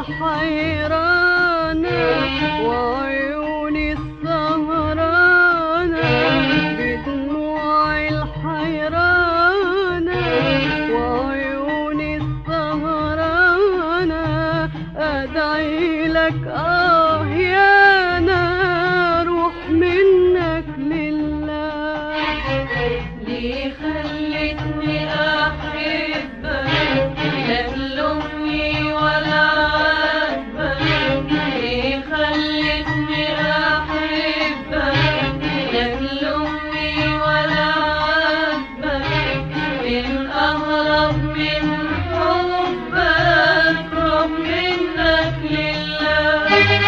الحيرانة وعيوني السهرانة بدموع الحيرانة وعيوني السهرانة أدعي لك آه يا نار روح منك لله ليه خلتني أحبك لا تلومني ولا عاتبك ليه خلتني أحبك لا تلومني ولا عاتبك من أهرب من حبك روح منك لله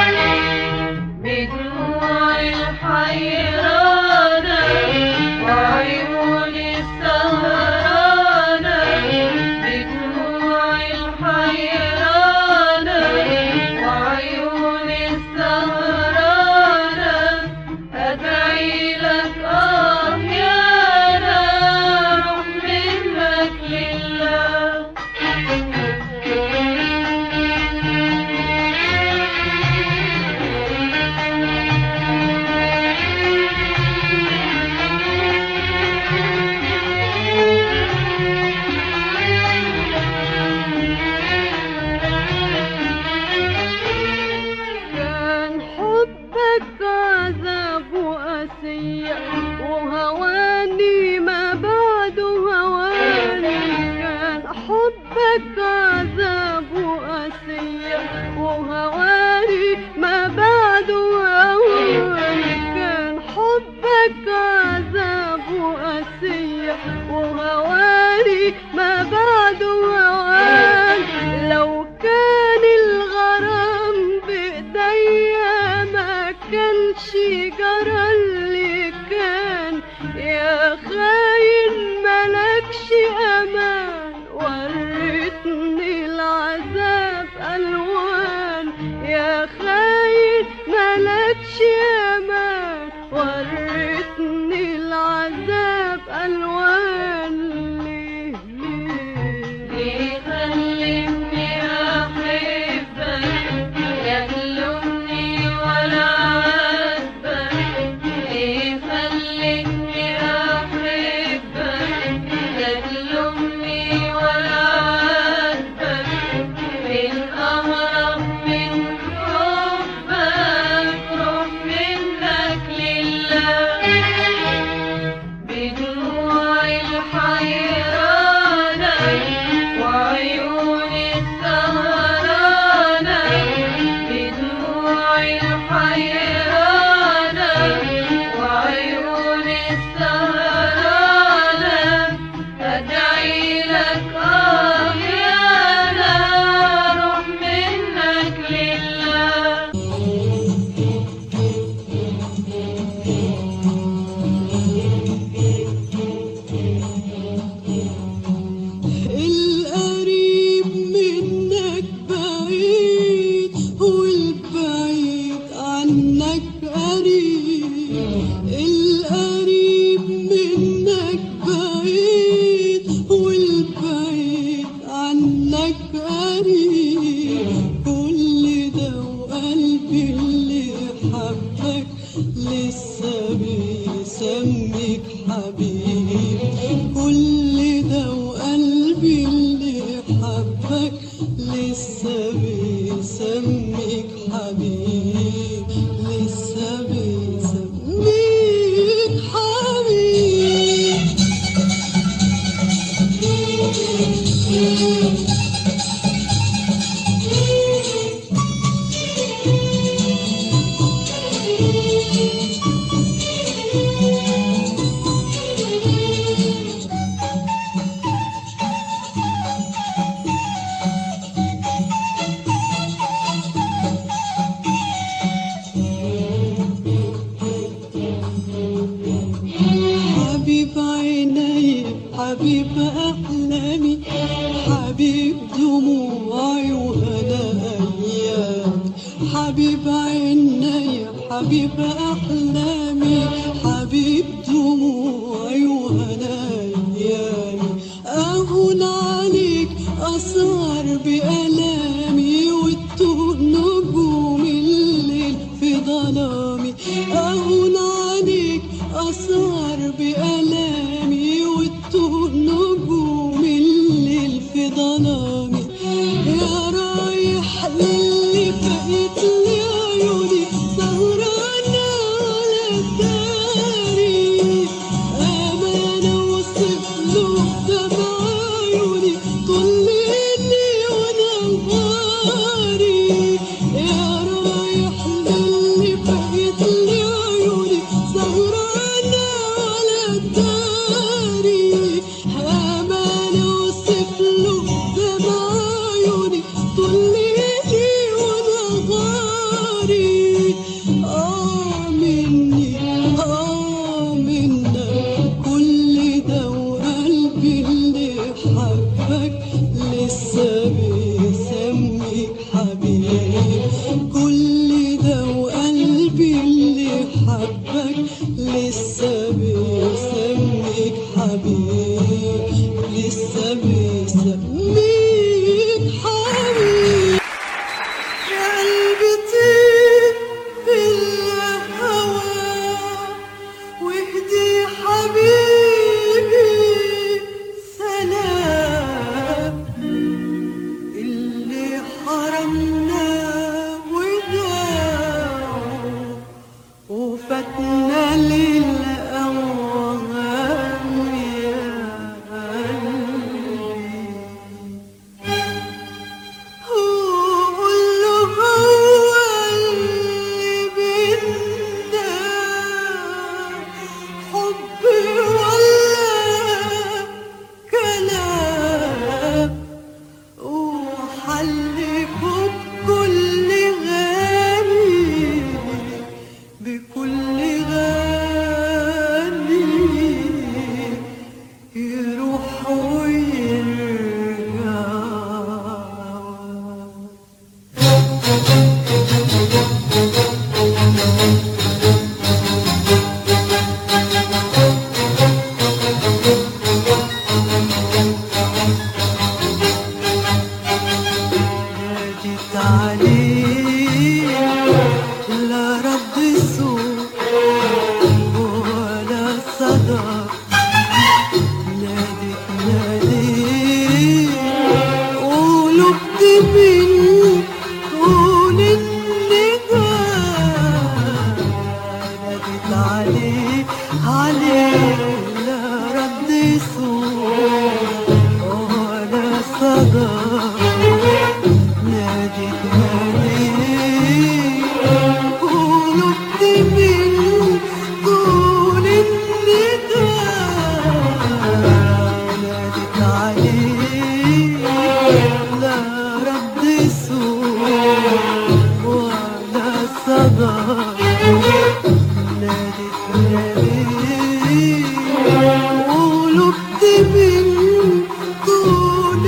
بدموع الحيرانة وعيوني السهرانة بدموع الحيرانة وعيوني السهرانة أدعي لك آه يا نار روح منك لله كان حبك عذاب وأسية وهواني ما بعد هواني كان حبك عذاب وأسية وهواني ما بعد هواني كان حبك عذاب وأسية وهواني ما بعد هواني لو كان الغرام بإيديا ما كانش جرى اللي كان يا خاين ملكش أمان وريتني العذاب ألوان يا خاين ملكش أمان وريتني العذاب ألوان ليه ليه ليه خلتني أحبك لا تلومني ولا عاتبك ليه خلتني أحبك لا تلومني ولا عاتبك من أهرب من حبك روح منك لله بدموع الحيرانة وعيوني السهرانة بدموع الحيرانة وعيوني السهرانة أدعي لك آه يا نار روح منك لله القريب منك بعيد والبعيد عنك قريب القريب منك بعيد والبعيد عنك قريب كل ده وقلبي اللي حبك لسه بيسميك حبيب كل ده وقلبي اللي حبك لسه بيسميك حبيب لسه بيسميك حبيب حبيب عيني حبيب أحلامي حبيب دموعي وهنا أيام حبيب عيني حبيب أحلامي حبيب دموعي وهنا أيامي أهون عليك أسهر بألامي والتوب اللي بقيت لي عيوني سهرانة على الداري أمانة وصف له دمع عيوني طول ليلي ونهاري يا رايح للي بقيت لي عيوني سهرانة على الداري أمانة وصف له دمع عيوني طول ليلي ونهاري آه مني آه منك كل ده وقلبي اللي حبك لسه بيسميك حبيبي كل ده وقلبي اللي حبك لسه بيسميك حبيبي لسه بيسميك حبيبي يا قلبي طيب بالهوى واهدي حبيبي سلام اللي حرمنا وداعه وفاتنا للأوهام يا قلبي قول له هو اللي بينا حب ولا كلام وحلفوا بكل غالي بكل غالي يروح ويرجع ناديت عليه لا رد صوت ولا صدى ناديت ناديت قلوبت من طول النداء ناديت عليه عليه لا رد صوت ولا صدى ناديت ناديت قلوبت من طول النداء ناديت عليه لا رد صوت ولا صدى ناديت ناديت قلوبت من طول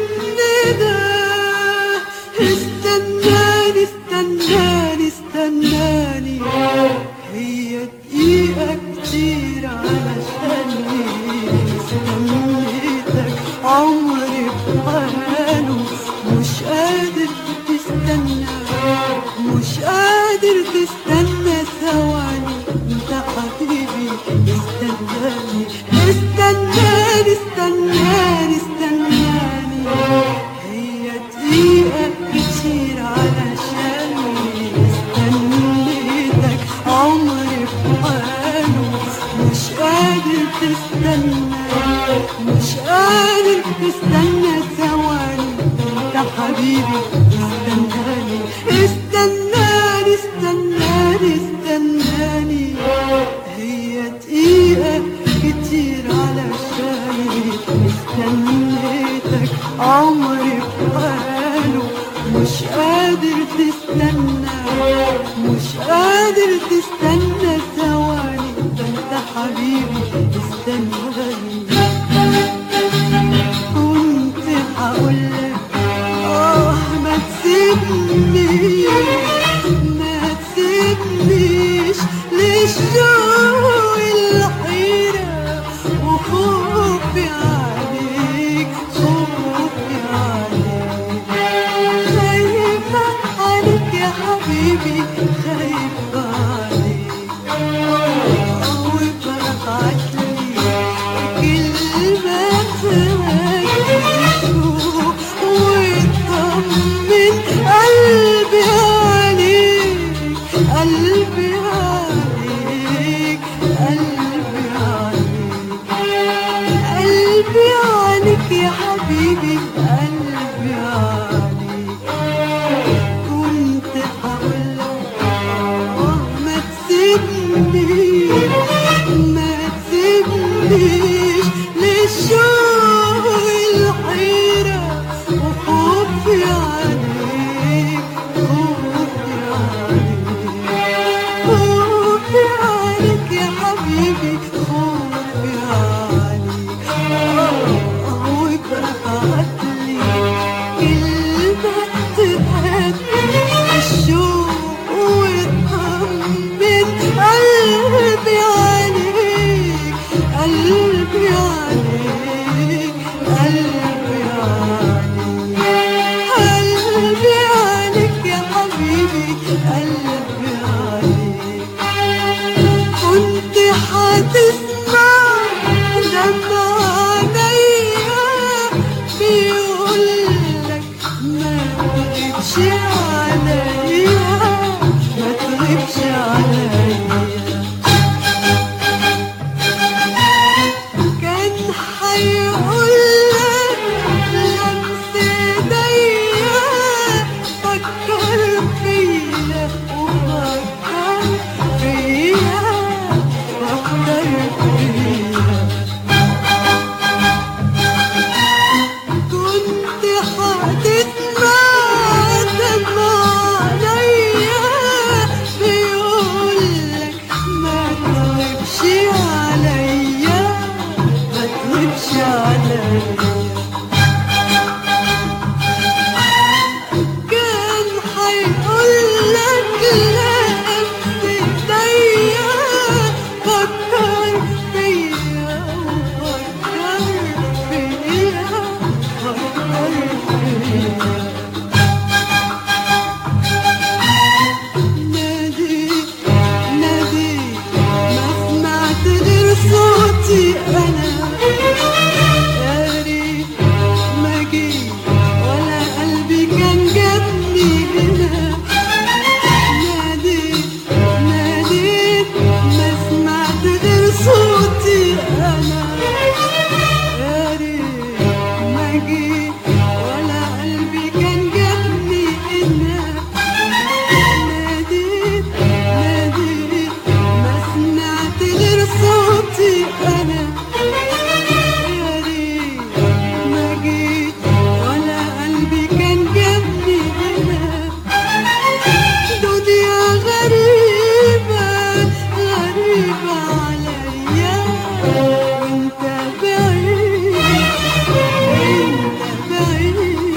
النداء استناني استناني استناني هي دقيقة كتير علشاني استنيتك عمري بحاله مش قادر تستنى مش قادر تستنى ثواني انت حبيبي استناني استناني استناني استناني هي دقيقة كتير علشاني استنيتك عمري بحاله مش قادر تستنى مش قادر تستنى ثواني انت حبيبي استناني استناني استناني استناني هي دقيقة كتير علشاني استنيتك عمري بحاله مش قادر تستنى مش قادر تستنى ثواني ده انت حبيبي استناني كنت هقولك اه ما تسيبنيش ما تسيبنيش للشوق الحيرة وخوفي عليك خوفي عليك خايفة عليك يا حبيبي خايفة عليك وببعتلي كلمة تواجهه ويطمن قلبي قلبي عليك كنت هتسمع دمع عينيا بيقولك ما تغيبش عليا ما تغيبش عليا كان هيقولك لمس ايديا فكر فيا وفكر فيا فكر فيا كنت هتسمع دمع عليا بيقولك ما تغيبش عليا ما تغيبش عليا كان هيقولك لمس ايديا فكر فيا وفكر فيا فكر فيا نادي نادي ما سمعت غير صوتي انا يا ريت ما جيت ولا قلبي كان جابني هنا ناديت ناديت ما سمعت غير صوتي انا يا ريت ما جيت ولا قلبي كان جابني هنا ناديت ناديت ما سمعت غير صوتي انا يا ريت ما جيت ولا قلبي كان جابني هنا دنيا غريبة غريبة عليا وانت بعيد انت بعيد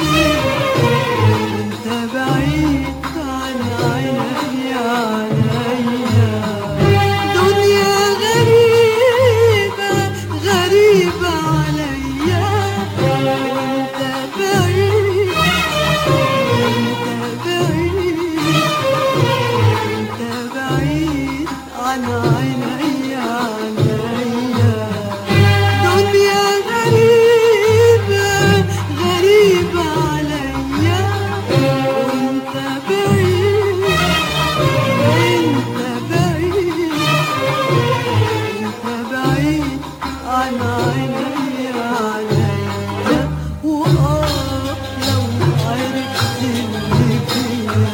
انت بعيد عن عيني عليا دنيا غريبة غريبة عليا وانت بعيد انت بعيد انت بعيد عن عيني عليا دنيا غريبة غريبة عليا وانت بعيد انت بعيد انت بعيد عن عيني عليا واه لو عرفت اللي فيا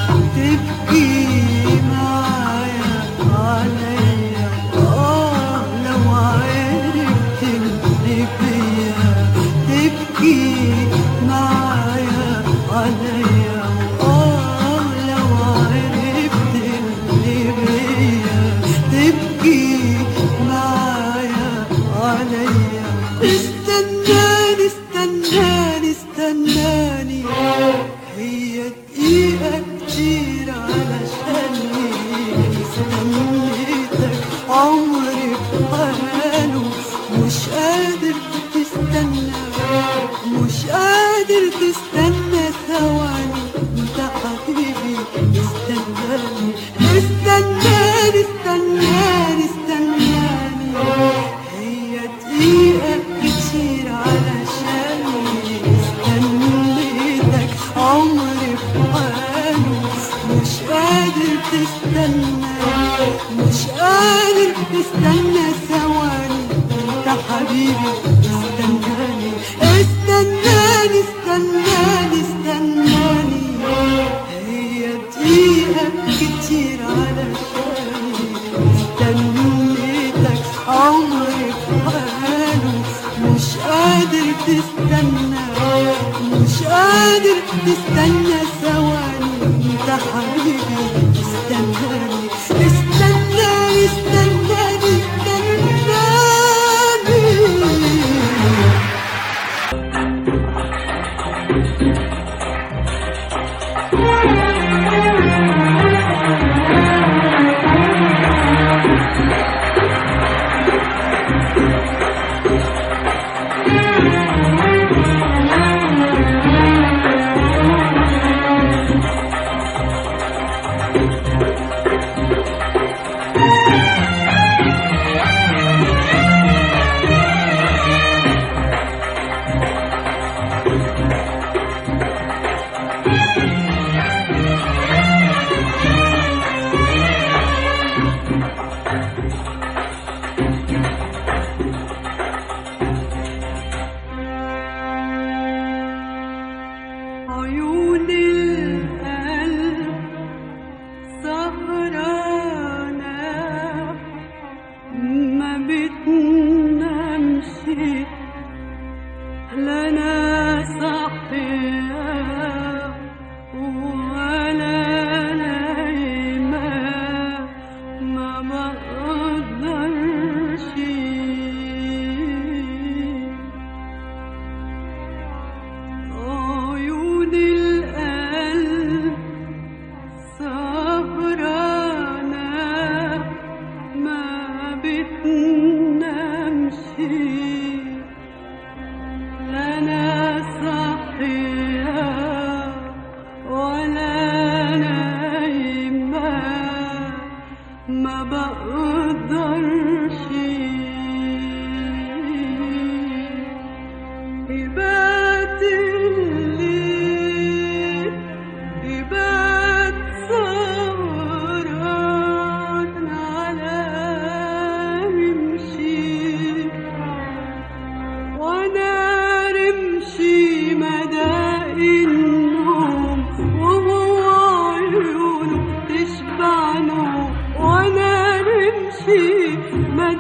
تبكي معايا عليا اه لو عرفت اللي فيا تبكي معايا عليا اه لو عرفت اللي فيا تبكي معايا عليا استناني استناني استناني هي دقيقة كتير علشاني استنيتك عمري بحاله مش قادر تستنى مش قادر تستنى ثواني انت حبيبي استناني استناني استناني استناني هي دقيقة كتير علشاني استنيتك عمري بحاله مش قادر تستنى مش قادر تستنى ثواني انت حبيبي استناني استناني استناني استناني هي دقيقة كتير علشاني استنيتك عمري بحاله مش قادر تستنى مش قادر تستنى ثواني انت حبيبي استناني استناني استناني استناني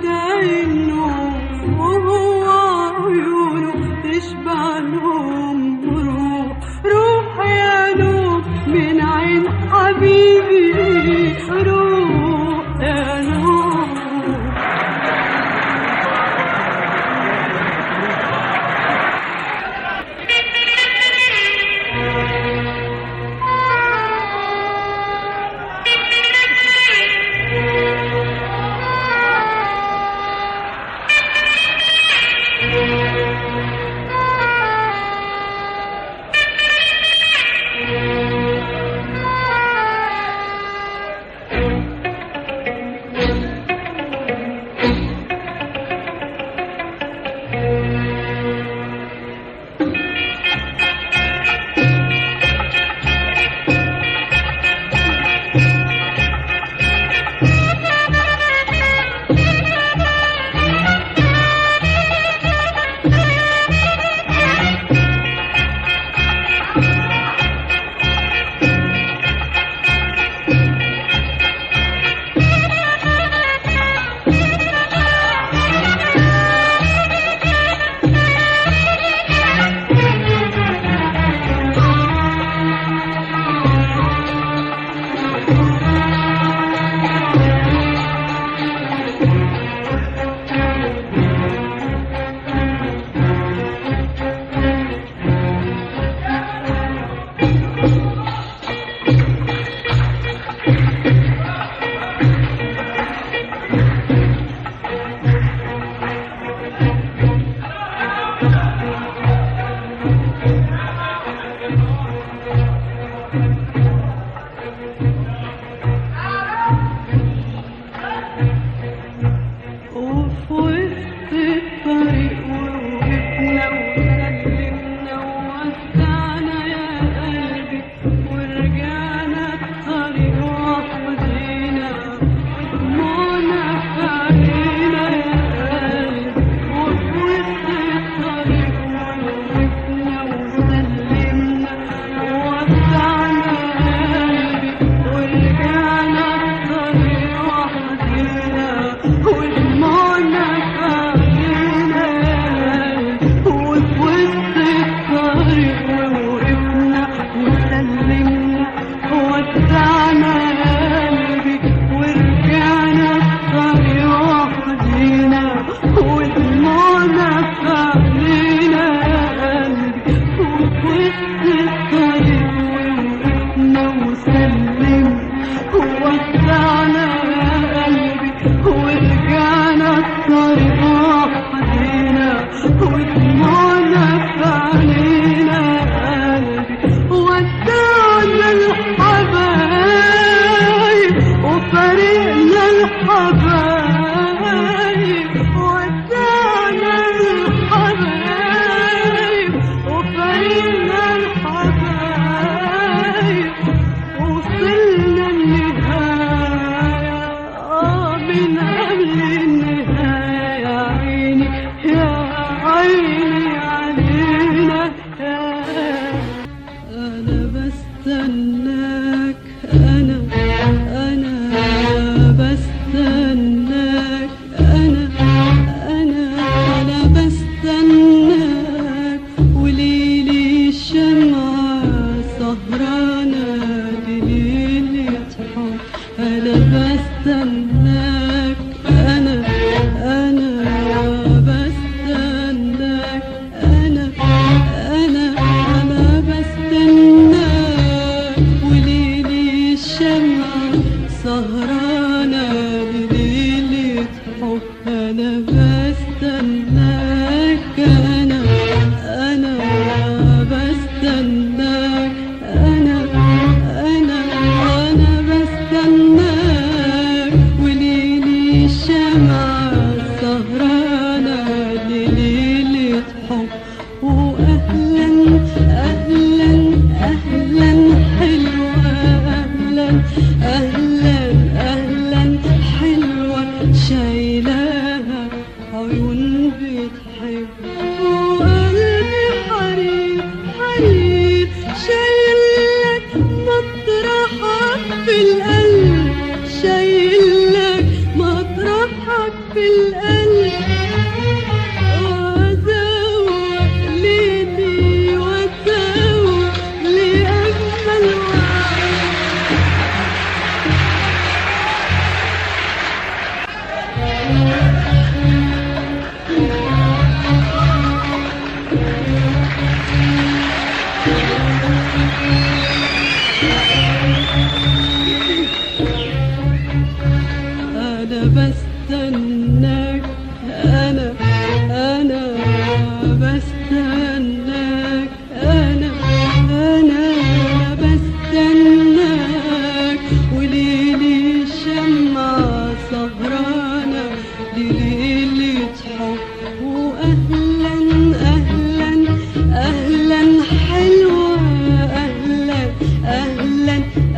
وادعي النوم وهو عيونه تشبع نوم روح روح يا نوم من عين حبيبي روح يا نوم وفي وسط الطريق ووقفنا وسلمنا ووسعنا يا قلبي ورجعنا الطريق وحدينا ودموعنا في عينينا يا قلبي وفي وسط الطريق ووقفنا وسلمنا ووسعنا يا قلبي ورجعنا الطريق وحدينا ودموعنا في عينينا وفي وسط الطريق ووقفنا وسلمنا وودعنا قلبي ورجعنا الطريق وحدينا ودموعنا في عينينا قلبي وفي وسط الطريق ووقفنا وسلمنا وودعنا قلبي ورجعنا الطريق وحدينا ودموعنا في عينينا قلبي ودعنا الحبايب وفرقنا الحبايب ودعنا الحبايب وفرقنا الحبايب وصلنا النهاية آه من قبل النهاية يا عيني يا عيني علينا أنا بستناك أنا أنا بستناك أنا أنا أنا بستناك وليلي الشمعة سهرانة لليلة حب أنا بستناك أنا أنا بستناك أنا أنا أنا بستناك وليلي الشمعة سهرانة لليلة حب أنا بستناك أنا أنا بستناك أنا أنا أنا بستناك وليلي الشمعة سهرانة لليلة حب وأهلا أهلا أهلا حلوة أهلا أهلا أهلا حلوة شايلاها عيون بتحب وقلبي حرير حرير شايلك مطرحك في القلب شايلك مطرحك في القلب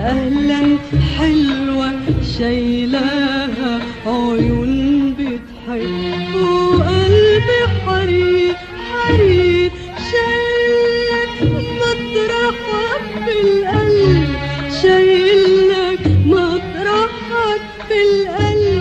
أهلا حلوة شايلاها عيون بتحب وقلبي حرير حرير شايلك مطرحك في القلب شايلك مطرحك في القلب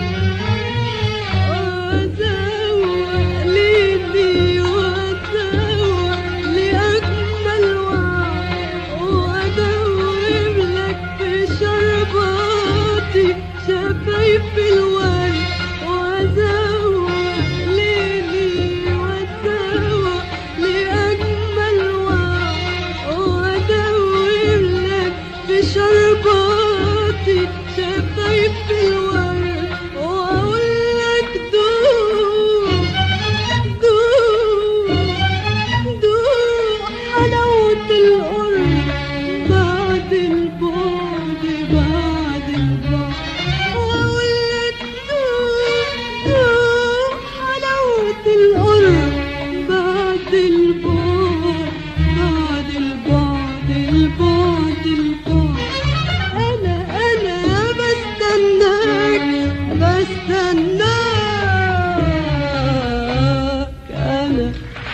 وأزوق ليلي وأزوق لأجمل وعد وأدوب لك في شرباتي شفايف الورد وأزوق ليلي وأزوق لأجمل وعد وأدوب لك في شرباتي شفايف الورد وأقول لك دوب دوب دوب حلاوة القرب بعد البعد بعد البعد وأقول لك دوب دوب حلاوة القرب بعد البعد بعد البعد البعد البعد أنا أنا بستناك بستناك أنا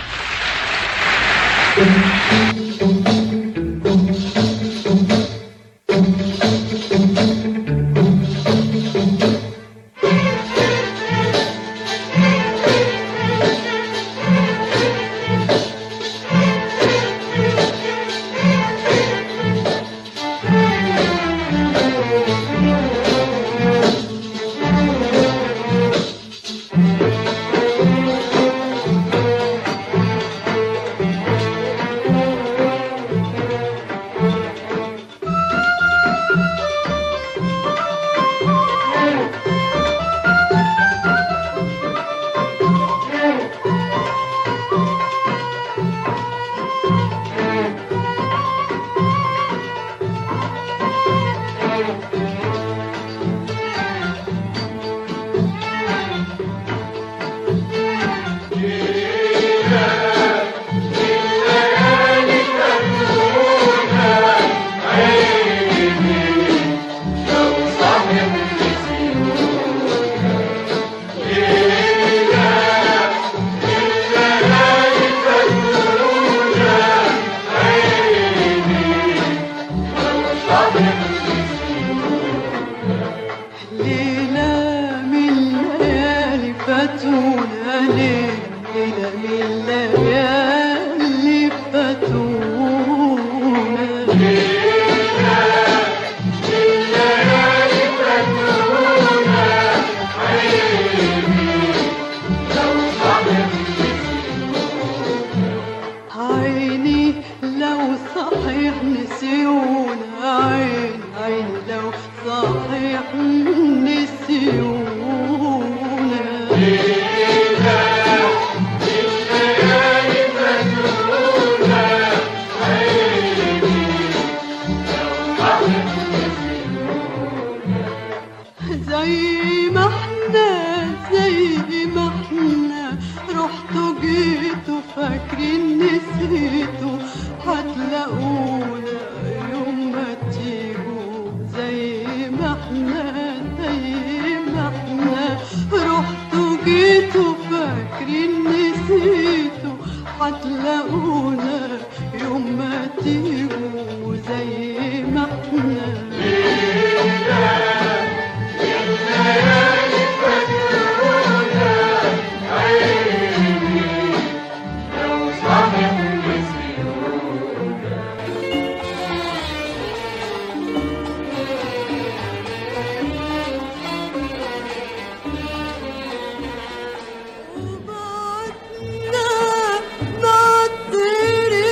ليلة من ليالي فاتونا ليلة ليلة من ليالي فاتونا عيني لو صحيح نسيونا عين عيني لو صحيح نسيونا زي ما احنا زي ما احنا رحتوا جيتوا فاكرين نسيتوا هتلاقونا يوم ما تيجوا زي ما احنا زي ما احنا رحتوا جيتوا فاكرين نسيتوا هتلاقونا يوم ما تيجوا زي ما احنا وبعدنا بعد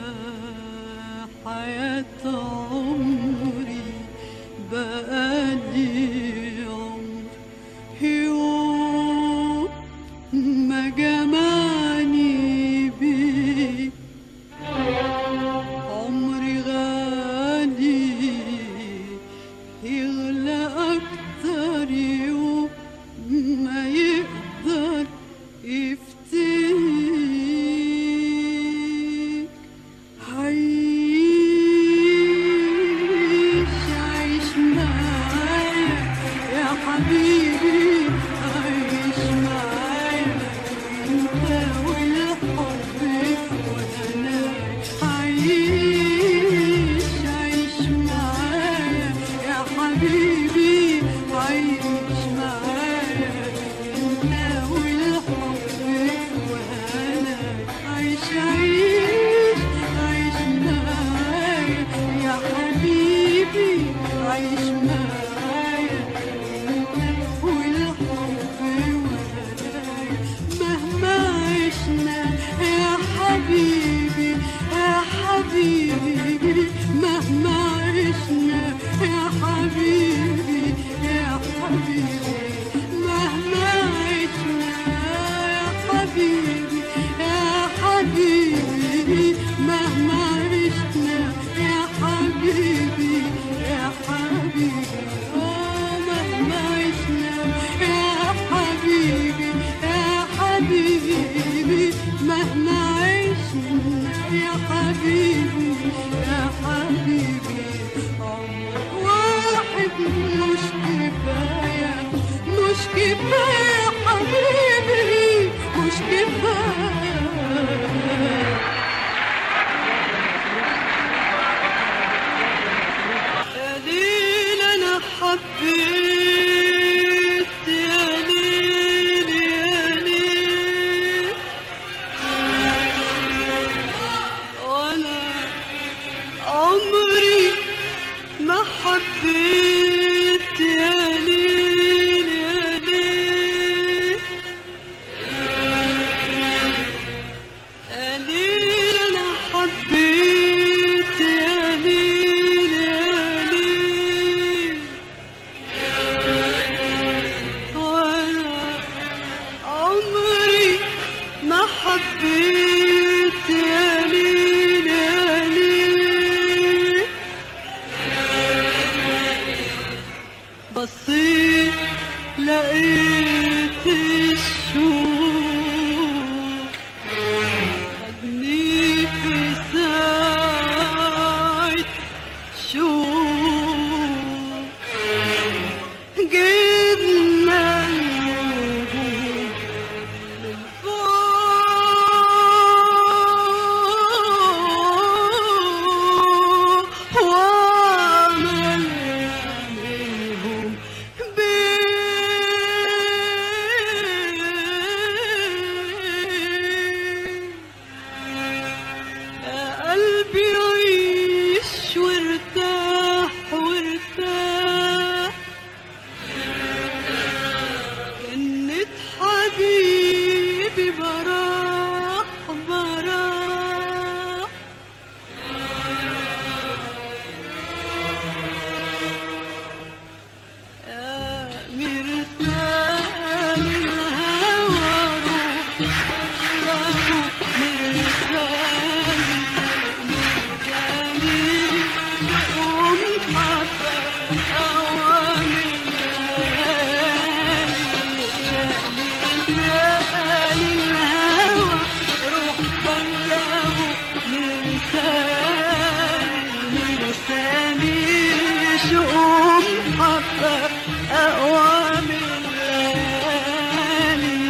شؤون حبة أقوى من الليالي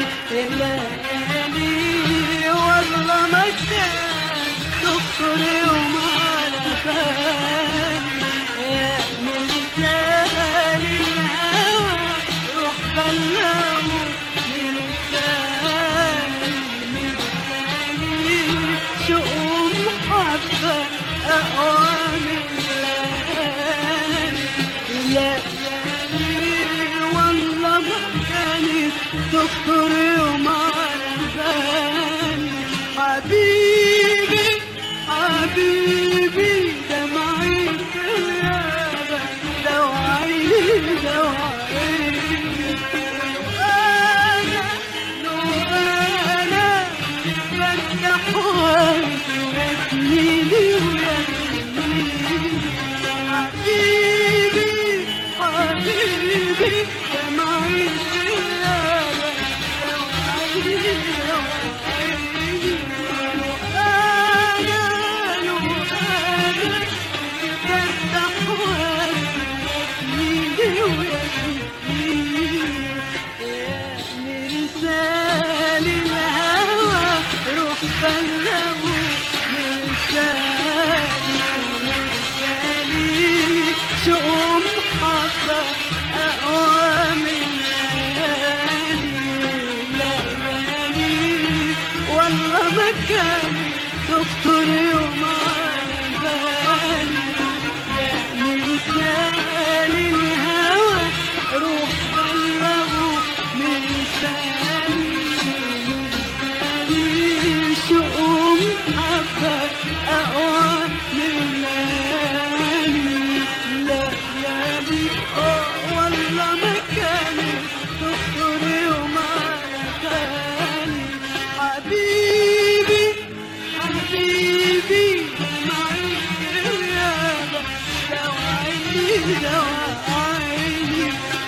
الليالي والله ما كان تخطر يوم على بالي يا مثال الهوى روح بلغه مثالي مثالي شؤون حبة أقوى من الليالي الليالي والله ما كانت تخطر يوم على بالي حبيبي حبيبي دمعي في الغابة دواعي دواعي أنا لو أنا بفتح وردي ويسنيني ويسنيني حبيبي حبيبي دمعي في الغابة دواعي دواعي أنا لو أنا بفتح وردي ويسنيني يا مرسال الهوى روح بلغه مرسالي مرسالي شؤم حصى أقوى من ليالي ليالي والله ما كان تخطر يوم على بالي يا مرسال الهوى روح بلغه مرسالي مرسالي شؤم حبة أقوى من ليالي ليالي آه والله ما كانت تخطر يوم على بالي حبيبي حبيبي معي الغيابة دواعيني دواعيني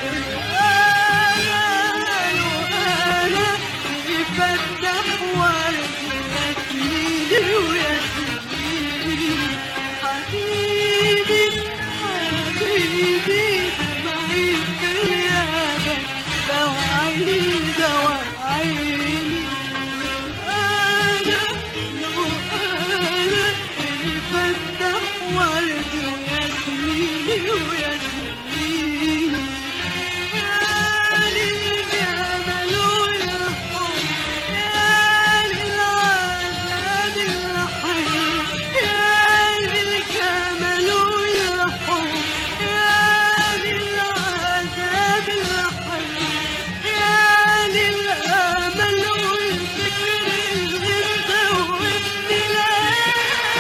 الآن وأنا يفتح وردي يسنيني ويسنيني حبيبي حبيبي معي الغيابة دواعيني دواعيني أنا لو أنا يفتح وردي ويسنيني ويسنيني يا للجمال والحب يا للعذاب الحي يا للجمال والحب يا للعذاب الحي يا للأمل والفكر اللي مزودني لك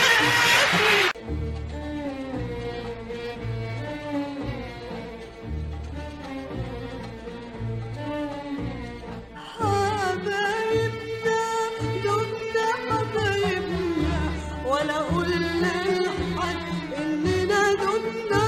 حبايبنا دمنا حبايبنا ولا قلنا لحد اننا دمنا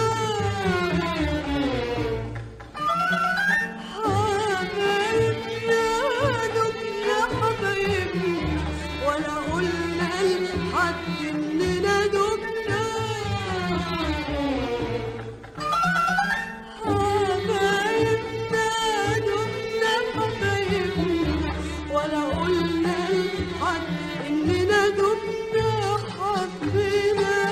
حبايبنا دمنا حبايبنا ولا قلنا لحد اننا دمنا حبايبنا دمنا حبايبنا ولا قلنا لحد إننا دمنا حبينا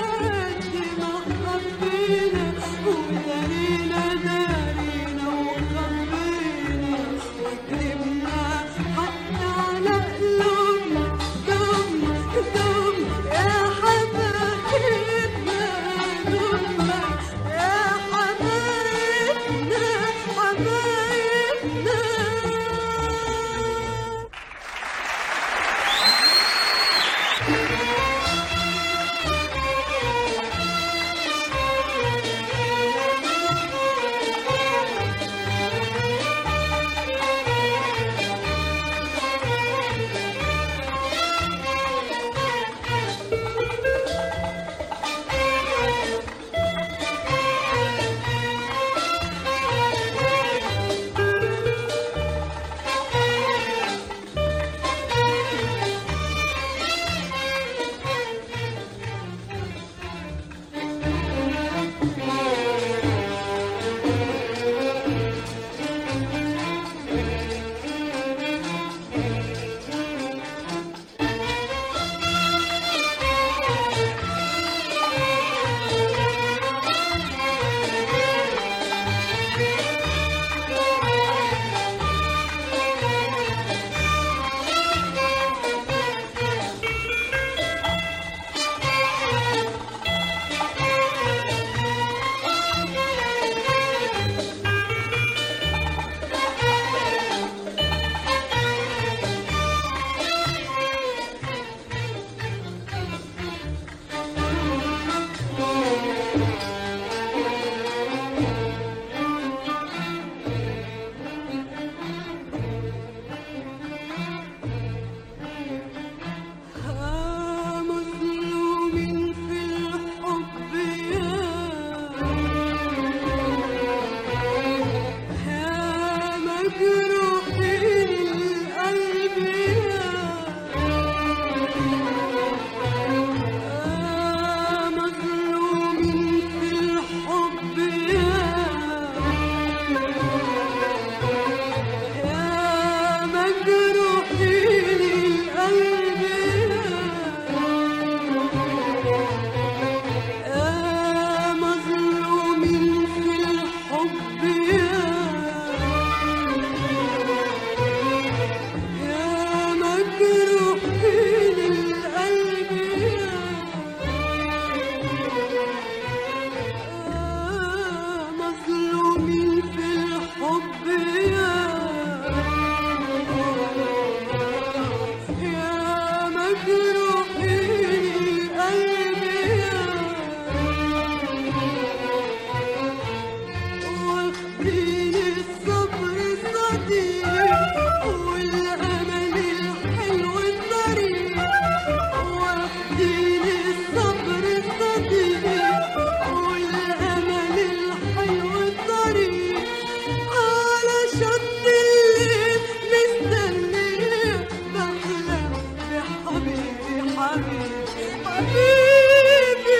حبيبي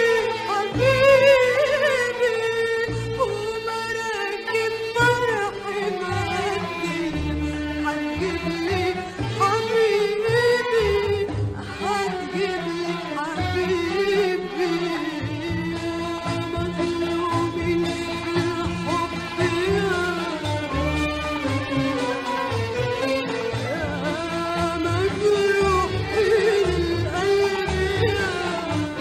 حبيبي ومراكب فرحي مهدية هتجيب لي حبيبي هتجيب لي حبيبي يا مظلومين الحب يا مجروحين القلب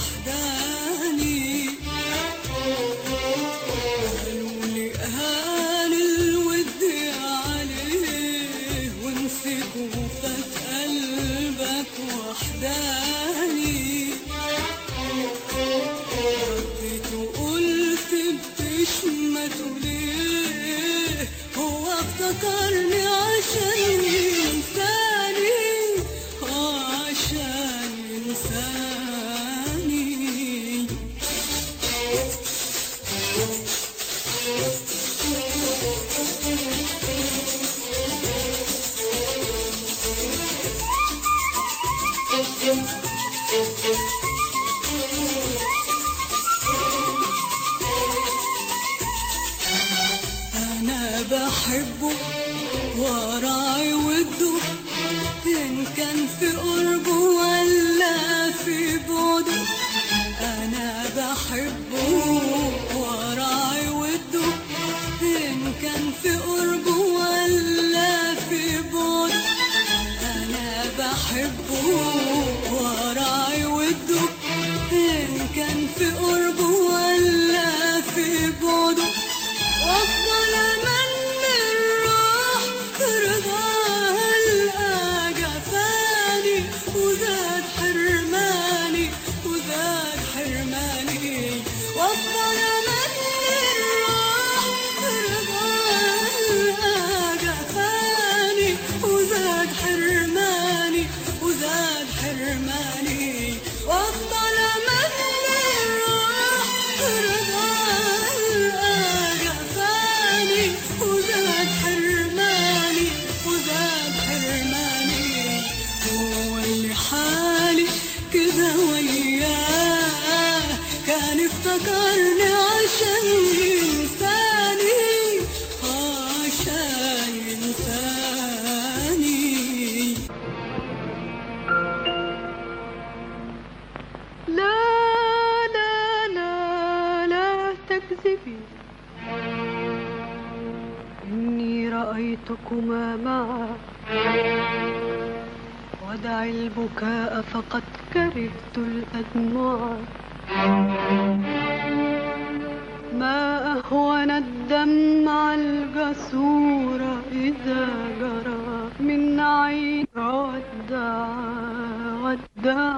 وحداني قالوا لي هان الود عليه ونسيت وفات قلبك وحداني رديت وقلت بتشمته ليه هو افتكرني عشان ينساني اه عشان ينساني أنا بحبه وراعي وده إن كان في قربه ولا في بعده أنا بحبه وراعي وده إن كان في قربه ولا في بعده أنا بحبه وراعي وده إن كان في قربه ولا في بعده وافضل امني الروح برضاها القى جفاني وزاد حرماني وزاد حرماني وافضل امني الروح برضاها القى جفاني وزاد حرماني وزاد حرماني وافضل امني الروح برضاها القى جفاني وزاد حرماني وزاد حرماني هو اللي حالي كده وياه كان افتكرني عشان ينساني آه عشان ينساني لا لا لا لا تكذبي إني رأيتكما معا ودع البكاء فقد كرهت الأدمع ما أهون الدمع الجسور إذا جرى من عين ودع ودع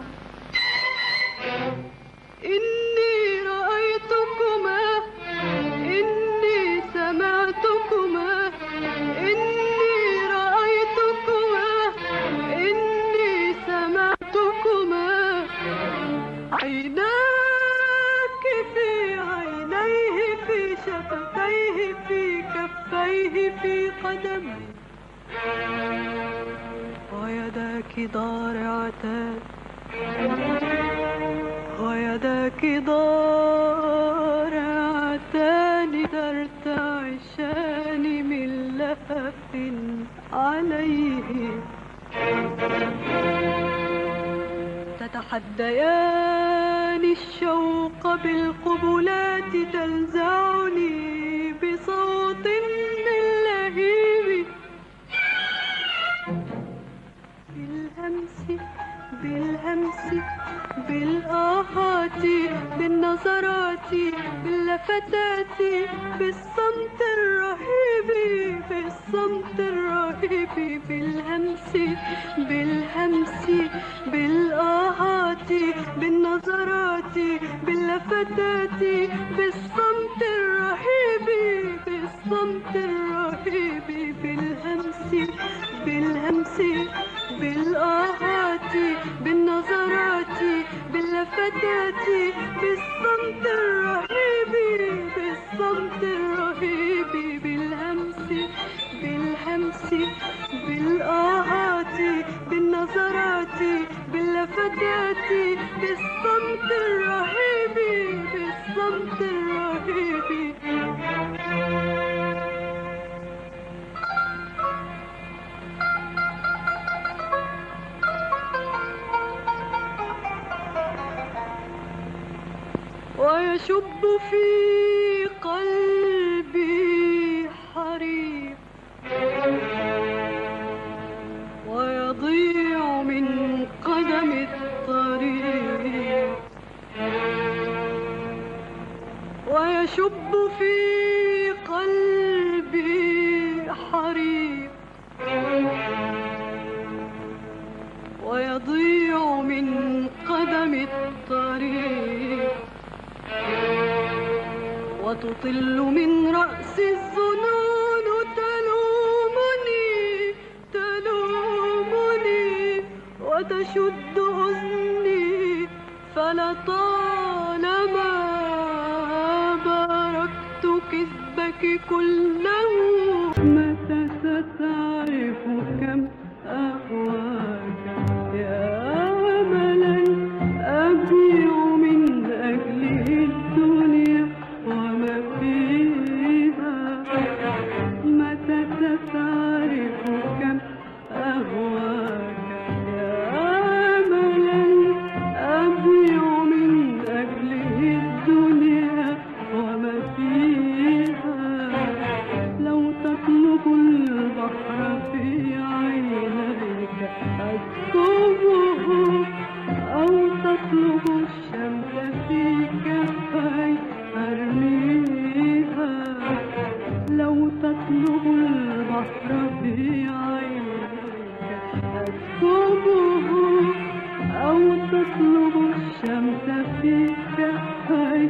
إني رأيتكما إني سمعتكما إني رأيتكما إني سمعتكما عيناك في عينيه في شفتيه في كفيه في قدميه ويداك ضارعتان ويداك ضارعتان ترتعشان من لهف عليه تتحديان الشوق بالقبلات تنزعني بصوت من لهيب بالهمس بالهمس بالآهات بالنظرات باللفتات بالصمت الرهيب بالصمت الرهيب بالهمس بالهمس بالآهات بالنظرات باللفتات بالصمت الرهيب بالصمت الرهيب بالهمس بالهمس بالآهات بالنظرات باللفتات بالصمت الرهيب بالصمت الرهيب بالهمس بالهمس بالآهات بالنظرات باللفتات بالصمت الرهيب بالصمت الرهيب ويشب في قلبي حريق ويضيع من قدم الطريق ويشب في قلبي حريق ويضيع من قدم الطريق وتطل من رأس الظنون تلومني تلومني وتشد أذني فلطالما باركت كذبك كله متى ستعرف كم أهواك يا أملا أبيع من أجله الدنيا وما فيها متى ستعرف كم أهواك يا أملا أبيع من أجله الدنيا وما فيها لو تطلب البحر في عينيك أكتبه أو تطلب الشمس في كفي أرميها لو تطلب البحر في عينيك أكتبه أو تطلب الشمس في كفي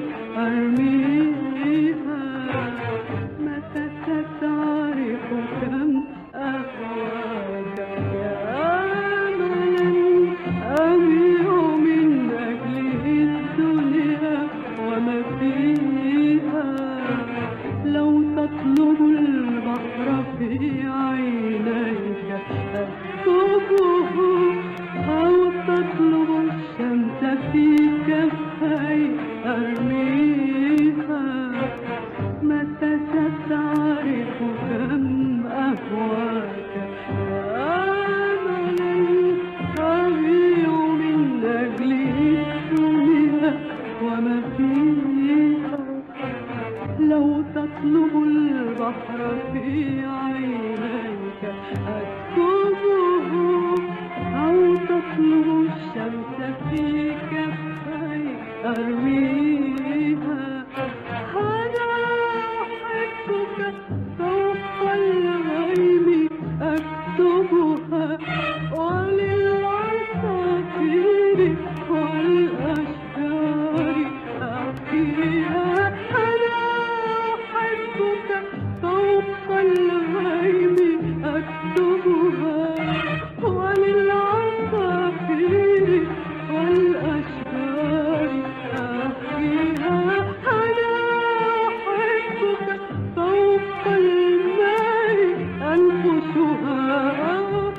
أرميها متى ستعرف كم أهواك يا أملا أبيع من أجله الدنيا وما فيها لو تطلب البحر في عينيك أكتبه أو تطلب الشمس في كفي أرميها متى ستعرف كم أهواك يا أملا أبيع من أجله الدنيا وما فيها لو تطلب البحر في عينيك أكتبه أو تطلب الشمس في كفي أرويها أنا أحبك فوق الغيم أكتبها وللعصافير والأشجار أحكيها أنا أحبك فوق الغيم أكتبها وللعصافير والأشجار أحكيها أنا أحبك فوق الماء أنفسها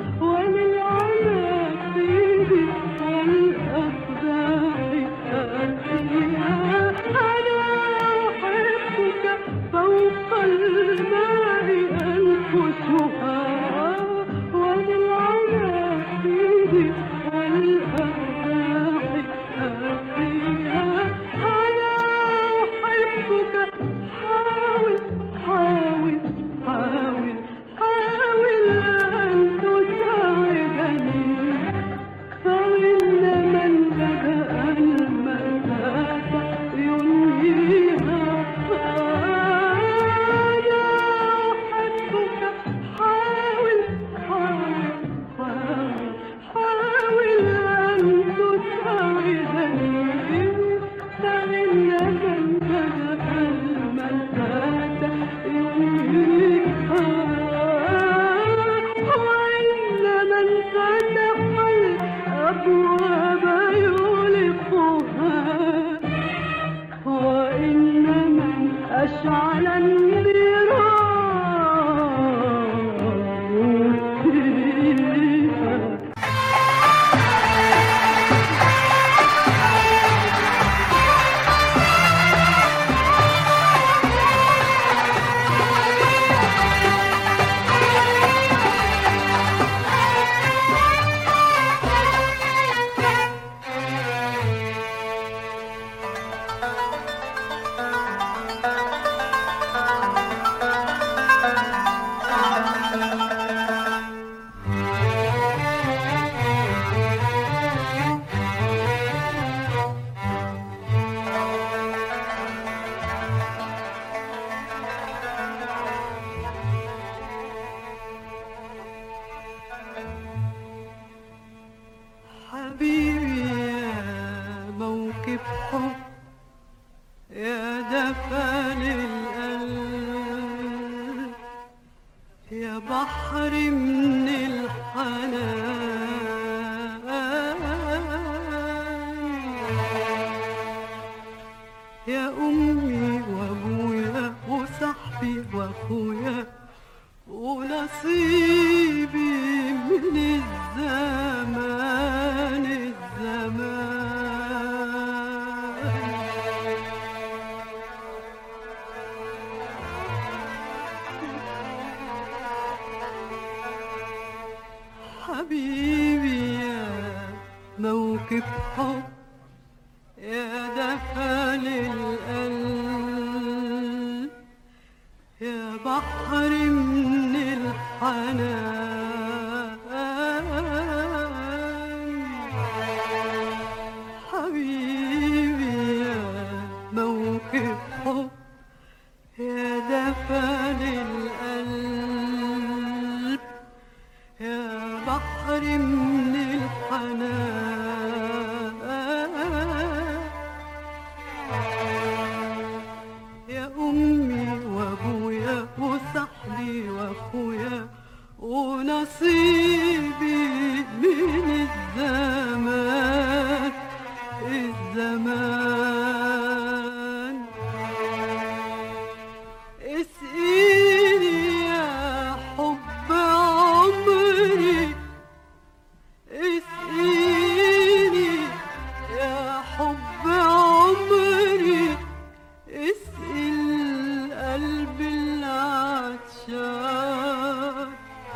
وللعناقيد والأقداح أحكيها أنا أحبك فوق الماء أنفسها وللعناقيد والأقداح أحكيها أنا أحبك حاول حاول حاول حاول أن تساعدني فإن من بدأ المسافة ينهيها أنا أحبك حاول حاول حاول حاول أن تساعدني فإن من بدأ المسافة ينهيها وإن من فتح الأبواب يغلقها وإن من أشعل النيران يطفئها Thank يا دفن القلب يا بحر من الحنان يا أمي وأبويا وصاحبي وأخويا ونصيبي من الزمان الزمان حبيبي يا موكب حب يا دفن القلب يا بحر من الحنان حبيبي يا موكب حب يا دفن القلب يا بحر من الحنان يا أمي وأبويا وصاحبي وأخويا ونصيبي من الزمان الزمان اسقيني يا حب عمري اسقيني يا حب عمري اسقي القلب العطشان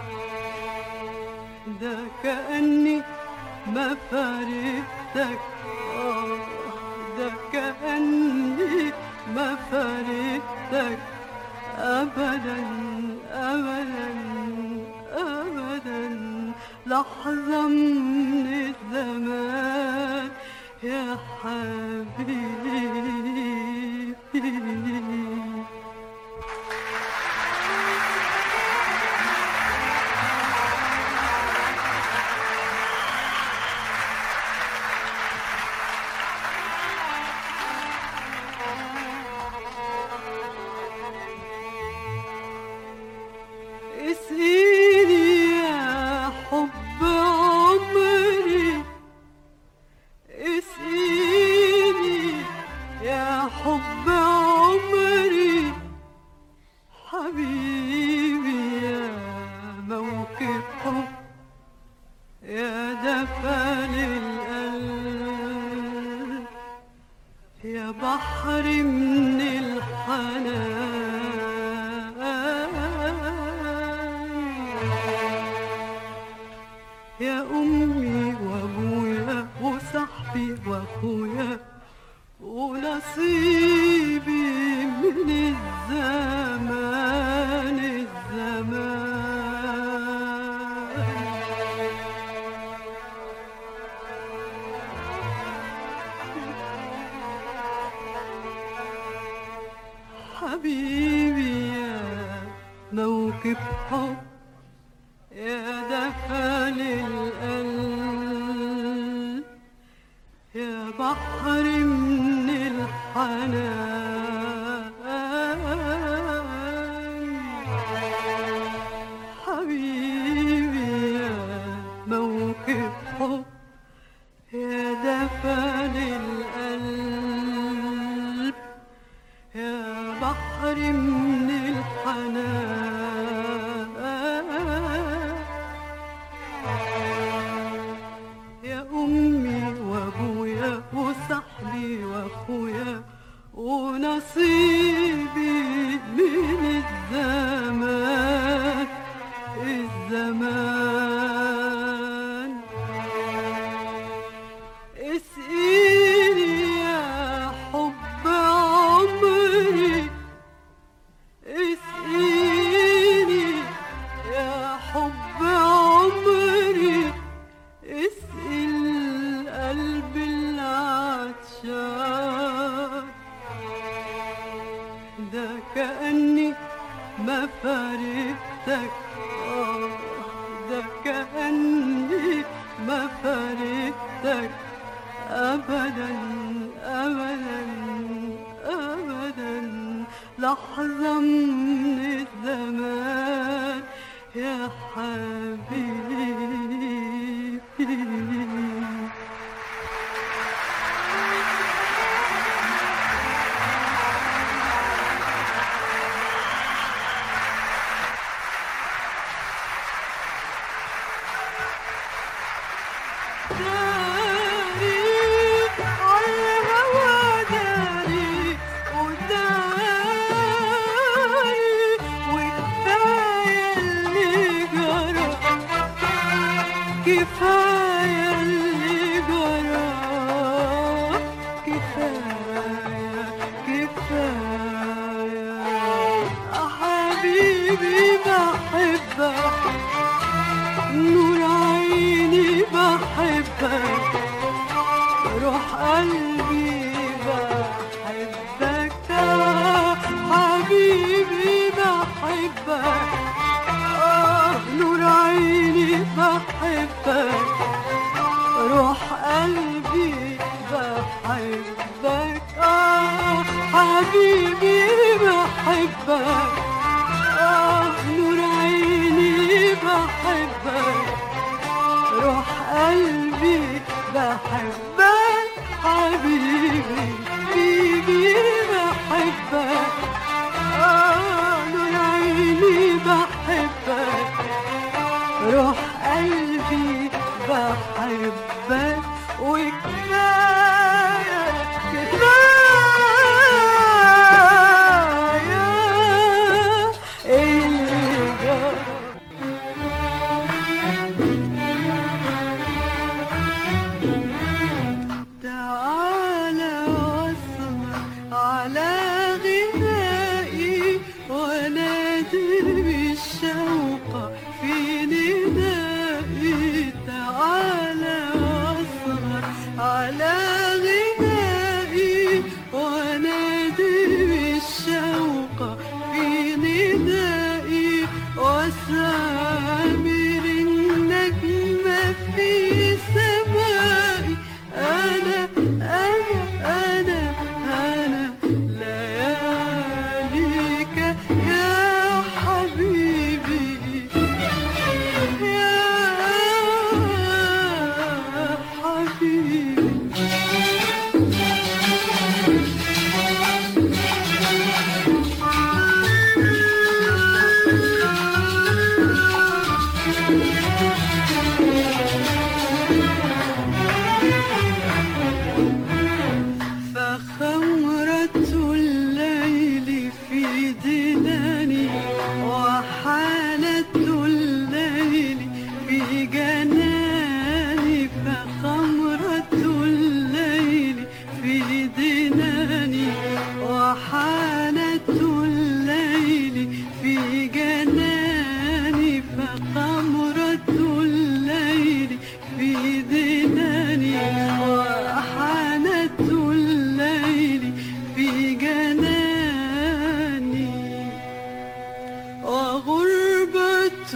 ده كأني ما فارقتك آه ده كأني ما فارقتك أبدا أبدا أبدا لحظة من الزمان يا حبيبي اسقيني يا حب عمري اسقيني يا حب عمري حبيبي يا موكب حب يا دفن القلب يا بحر من الحنان يا أمي وأبويا وصاحبي وأخويا ونصيبي من الزمان الزمان حبيبي يا موكب حب يا دفن القلب يا بحر من الحنان حبيبي يا موكب حب يا دفن القلب يا بحر من الحنان يا أمي وأبويا وصاحبي وأخويا ونصيبي من الزمان الزمان اسقيني يا حب عمري اسقيني يا حب عمري اسقي القلب العطشان ده كأني ما فارقتك آه ده كأني ما فارقتك أبدا أبدا لحظة من الزمان يا حبيبي داري على الهوى داري وداري وكفاية اللي جرى كفاية اللي جرى كفاية كفاية حبيبي بحبك نور عيني بحبك روح قلبي بحبك حبيبي بحبك آه نور عيني بحبك روح قلبي بحبك آه حبيبي بحبك آه نور عيني بحبك روح قلبي بحبك حبيبي بيبي بحبك آه نور عيني بحبك روح قلبي بحبك وكفاية كفاية اللي جرى تعالى واسمع على غنائي ونادي بالشوق في ندائي تعالى واسمع على غنائي ونادي بالشوق في ندائي وسامر النجم في سمائي أنا أنا أنا أنا لياليك يا حبيبي يا حبيبي فخمرة الليل في دناني وحالة الليل في جناني فخمرة الليل في دناني وحالة الليل في جناني فخمرة الليل في دناني وحالة الليل في جناني وغربة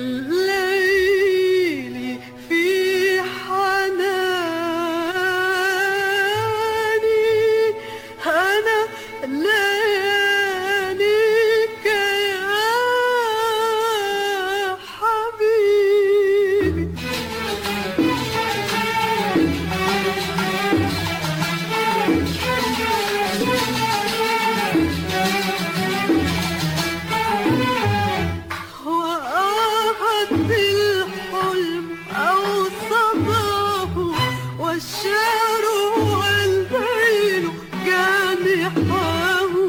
الليل في حناني أنا لياليك يا حبيبي وأعد الحلم أو صداه والشعر والليل جانحاه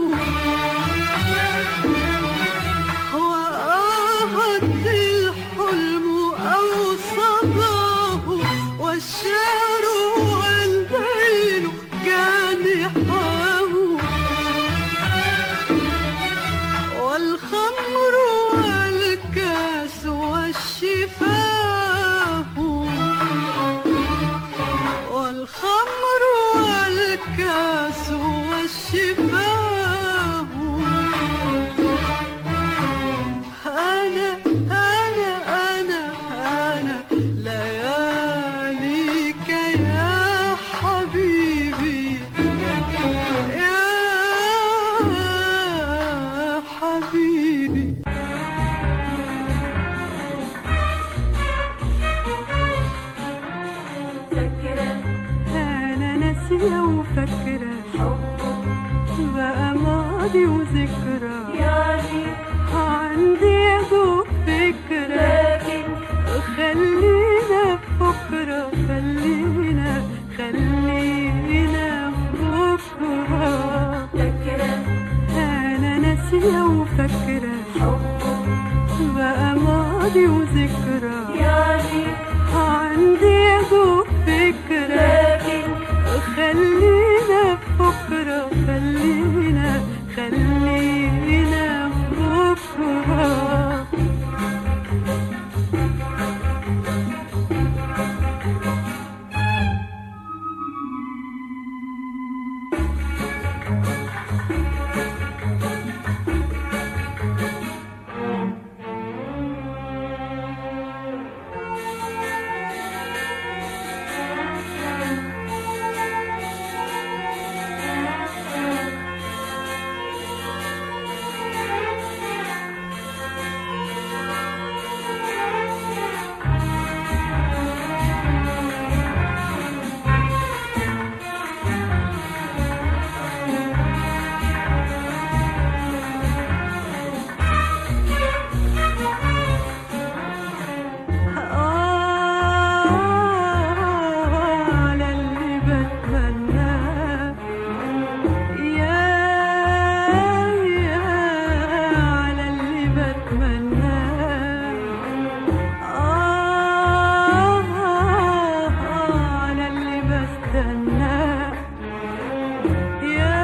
ماضي وذكرى يعني عندي جو فكرة لكن خلينا بكرة خلينا خلينا بكرة فاكرة أنا ناسية وفاكرة حبك بقى ماضي وذكرى يعني عندي جو فكرة لكن خلينا بكرة خلينا خلينا بكرة على اللي بتمناه يا يا على اللي بتمناه آه على اللي بستناه يا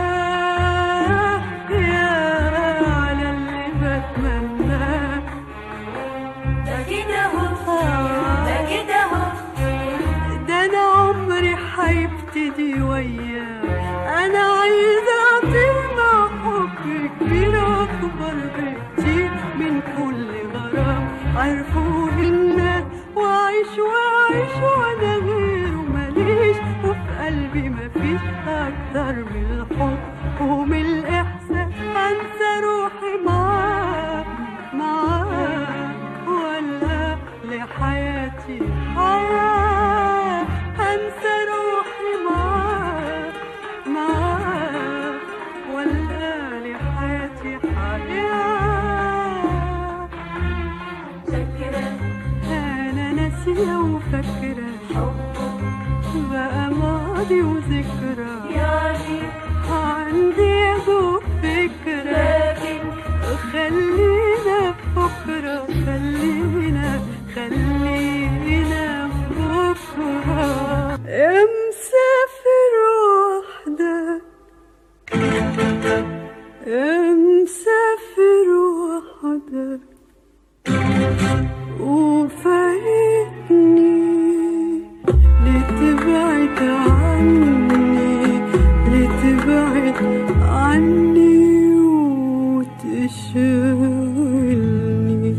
يا على اللي بتمناه ده كده هو ده كده هو ده انا عمري هيبتدي وياه انا عايزه اطير مع حب كبير اكبر بكتير من كل غرام عرفوه الناس واعيش واعيش وانا غيره ماليش وفي قلبي مفيش اكتر من الحب ومن الاحساس انسى روحي معاك معاك ولا لحياتي حياة أنسى روحي معاك معاك ولا لحياتي حياة فاكرة أنا ناسية وفاكرة حبك بقى ماضي وذكرى يعني عندي جو فكرة لكن خلينا بكرة خلينا خلينا بكرة يا مسافر وحدك يا مسافر وحدك وفايتني لتبعد عني لتبعد عني وتشغلني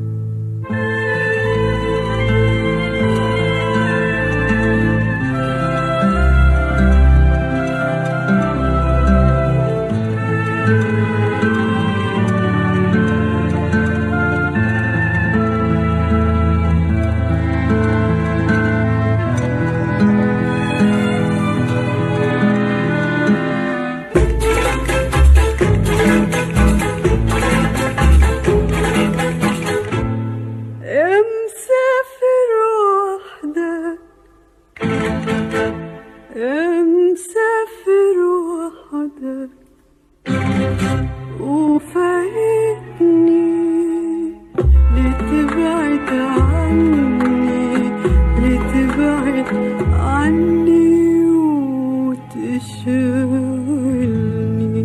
يا مسافر وحدك يا مسافر وحدك وفايتني لتبعد عني لتبعد عني وتشغلني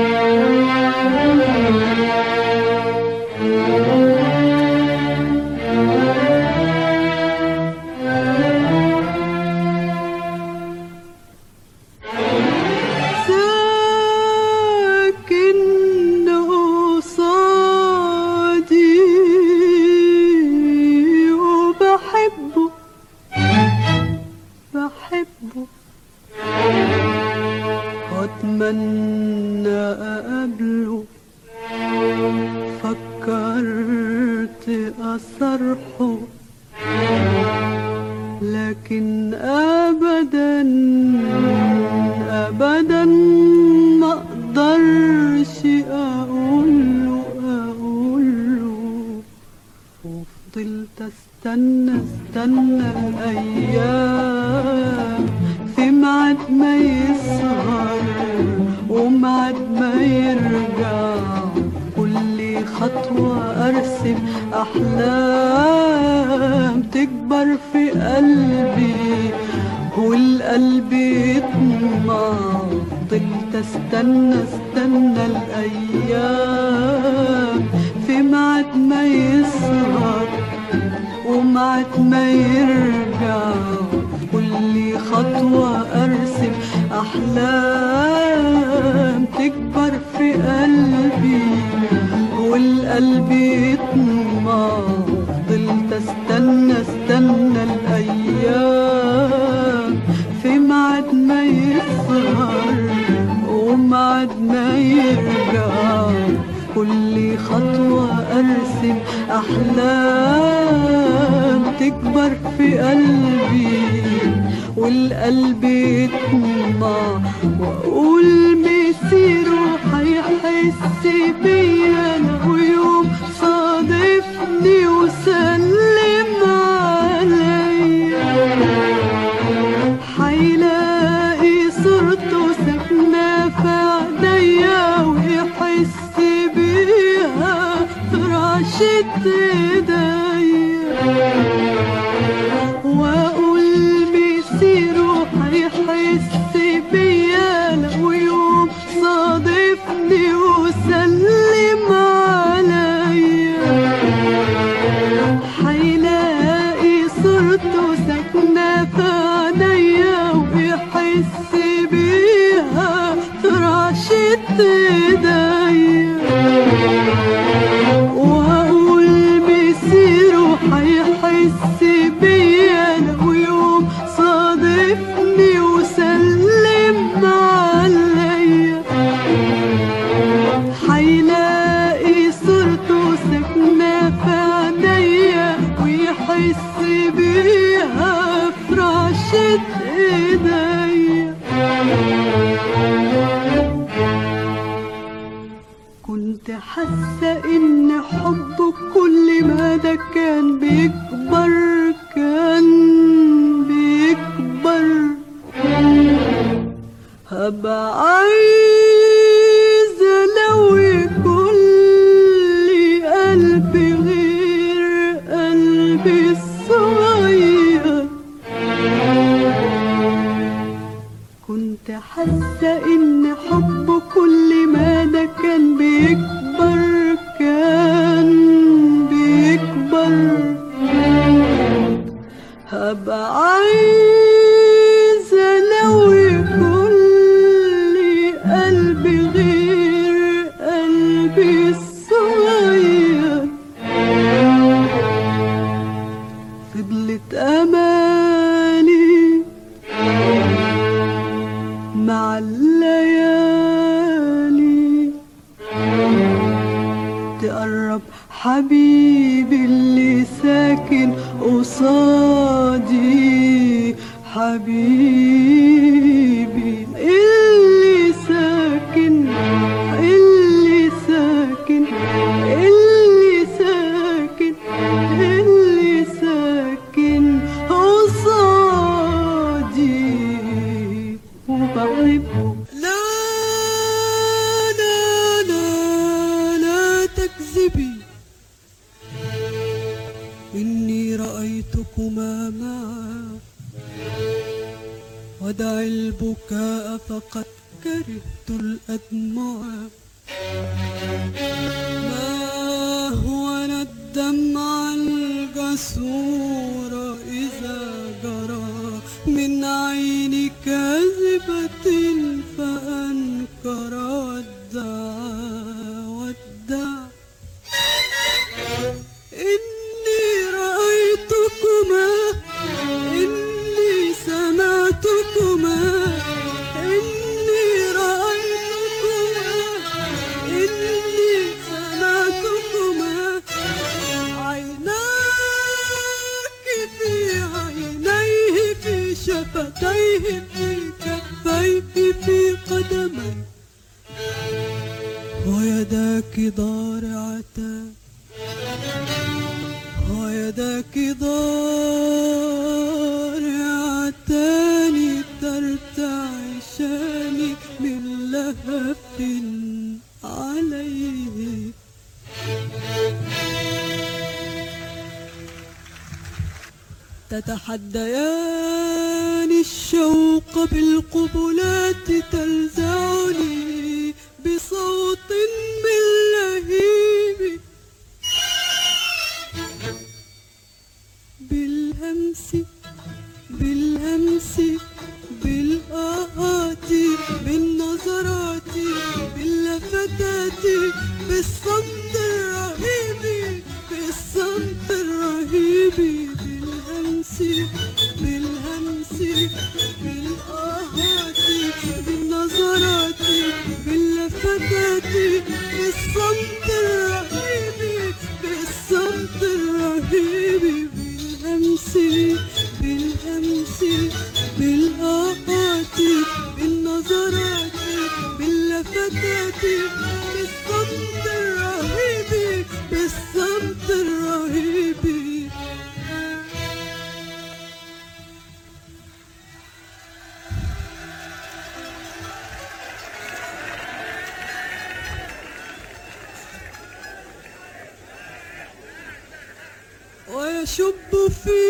ساكن قصادي وبحبه بحبه واتمنى اقابله فكرت اصرحه لكن ابدا ابدا ما اقدرش استنى استنى الأيام في ميعاد ما يسهر وميعاد ما يرجع كل خطوة أرسم أحلام تكبر في قلبي والقلب يطمع فضلت استنى استنى الأيام في ميعاد ما يسهر ومعد ما يرجع كل خطوة أرسم أحلام تكبر في قلبي والقلب يطمع فضلت استنى استنى الأيام في ميعاد ما يسهر ومعد ما يرجع كل خطوة أرسم أحلام تكبر في قلبي والقلب يطمع وأقول مسيره هيحس بيا لو يوم صادفني وسلم عليا حيلاقي صورته ساكنة في عينيا ويحس بيها في رعشة ايديا واقول مسيره هيحس بيا لو يوم صادفني وسلم عليا حيلاقي صورته ساكنة في عينيا ويحس بيها في رعشة ايديا واقول مسيره هيحس بيا لو يوم صادفني وسلم عليا حيلاقي صورته ساكنة في عينيا ويحس بيها في رعشة ايديا كنت حاسة ان حبه كل ما ده كان بيكبر كان بيكبر هبقى عايزة لو يكون لي قلب غير قلبي الصغير كنت حاسة إن حبه كل ما ده كان بيكبر كان بيكبر هبقى عايزة لو يكون لي قلب غير قلبي الصغير فضلت أماني مع الليالي تقرب حبيبي اللي ساكن قصادي حبيبي اللي ساكن اللي ساكن اللي ساكن اللي ساكن قصادي وبحبه لا لا لا لا تكذبي إني رأيتكما معا ودع البكاء فقد كرهت الأدمع ما هو الدمع الجسور إذا جرى من عين كاذبة فأنكر ودعا ودع إني رأيتكما إني سمعتكما إني رأيتكما إني سمعتكما عيناك في عينيه في شفتيه في كفيه في قدميه ويداك ضارعتان ويداك ضارعتان هفن عليه تتحديان الشوق بالقبلات تلزعني بصوت من لهيب بالهمس بالهمس بالآهات بالنظرات باللفتات بالصمت الرهيب بالصمت الرهيب بالهمس بالهمس بالآهات بالنظرات باللفتات بالصمت الرهيب بالصمت الرهيب بالهمس بالهمس بالآهات بالنظرات باللفتات بالصمت الرهيب بالصمت الرهيب ويشب في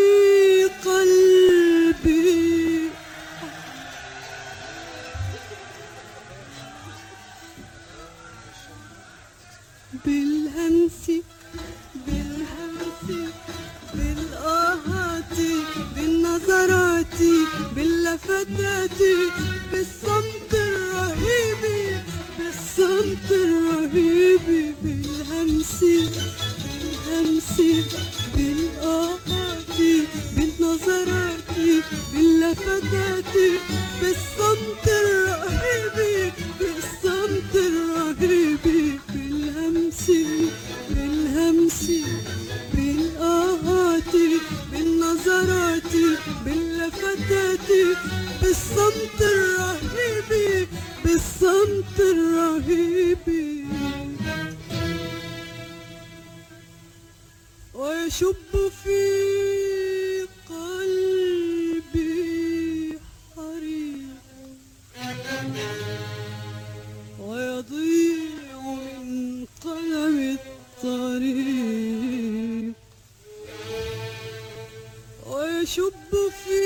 قلبي بالهمس بالهمس بالآهات بالنظرات باللفتات بالصمت الرهيب بالصمت الرهيب بالهمس بالهمس بالآهات بالنظرات باللفتات بالصمت الرهيب بالصمت الرهيب بالهمس بالهمس بالآهات بالنظرات باللفتات بالصمت الرهيب بالصمت الرهيب ويشب في قلبي حريق ويضيع من قلم الطريق ويشب في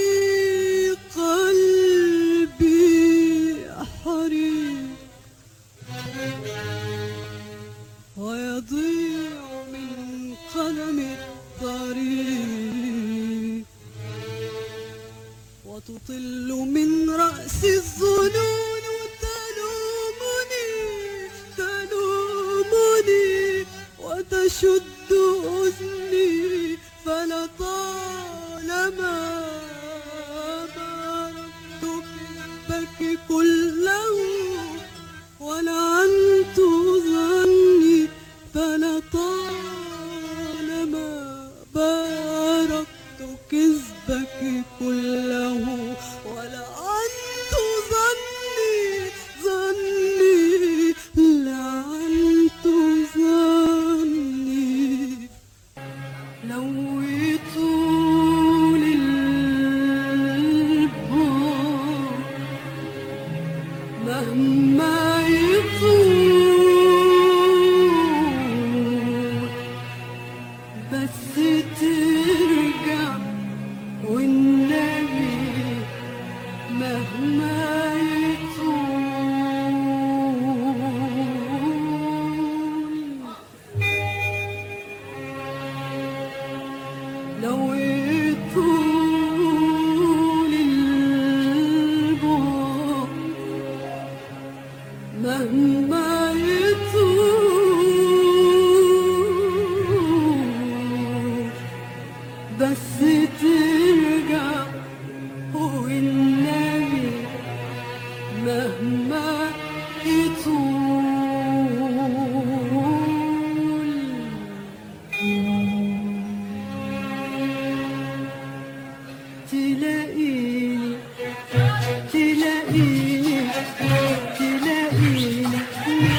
قلبي حريق ويضيع من قلم الطريق وتطل من رأس الظنون تلومني تلومني وتشد أذني فلطالما باركت بالبك كله ولعنت ظني فلطالما باركت كذبك كله ولعنت ظني ظني لعنت ظني لويت للبار مهما يطول بس ترجع والنبي مهما يطول لو يطول البعد مهما يطول بس ترجع والنبي مهما يطول تلاقيني تلاقيني تلاقيني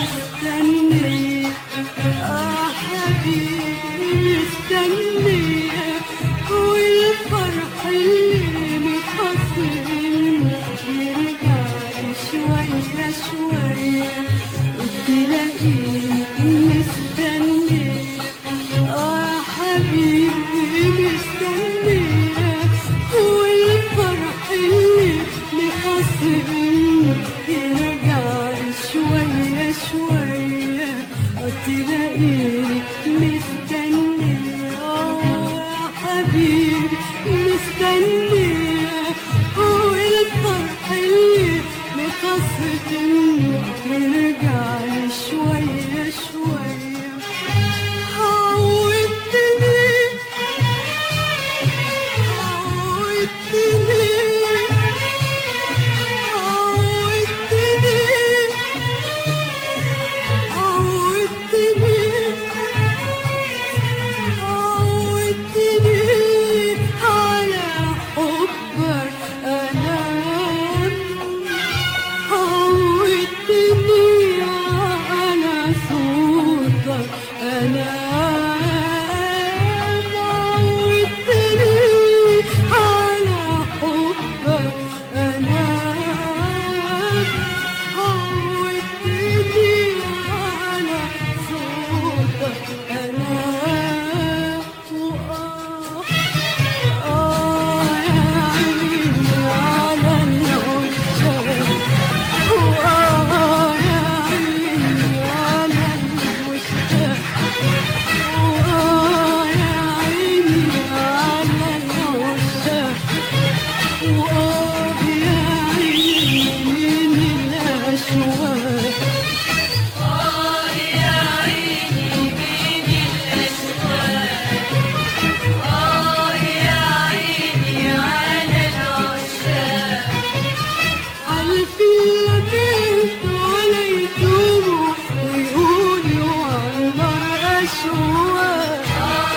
حلفي لبيت ولا يتوبوا ويقولوا عالنار أشواق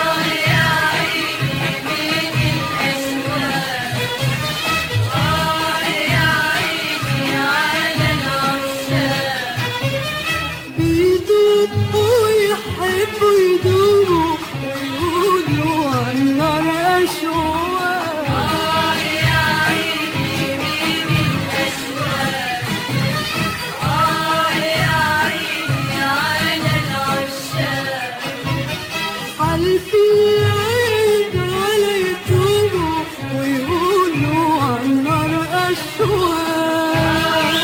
بيدوبوا يحبوا يدوبوا ويقولوا عالنار أشواق حلفي العيد ولا يتوبوا ويقولوا عالنار أشواق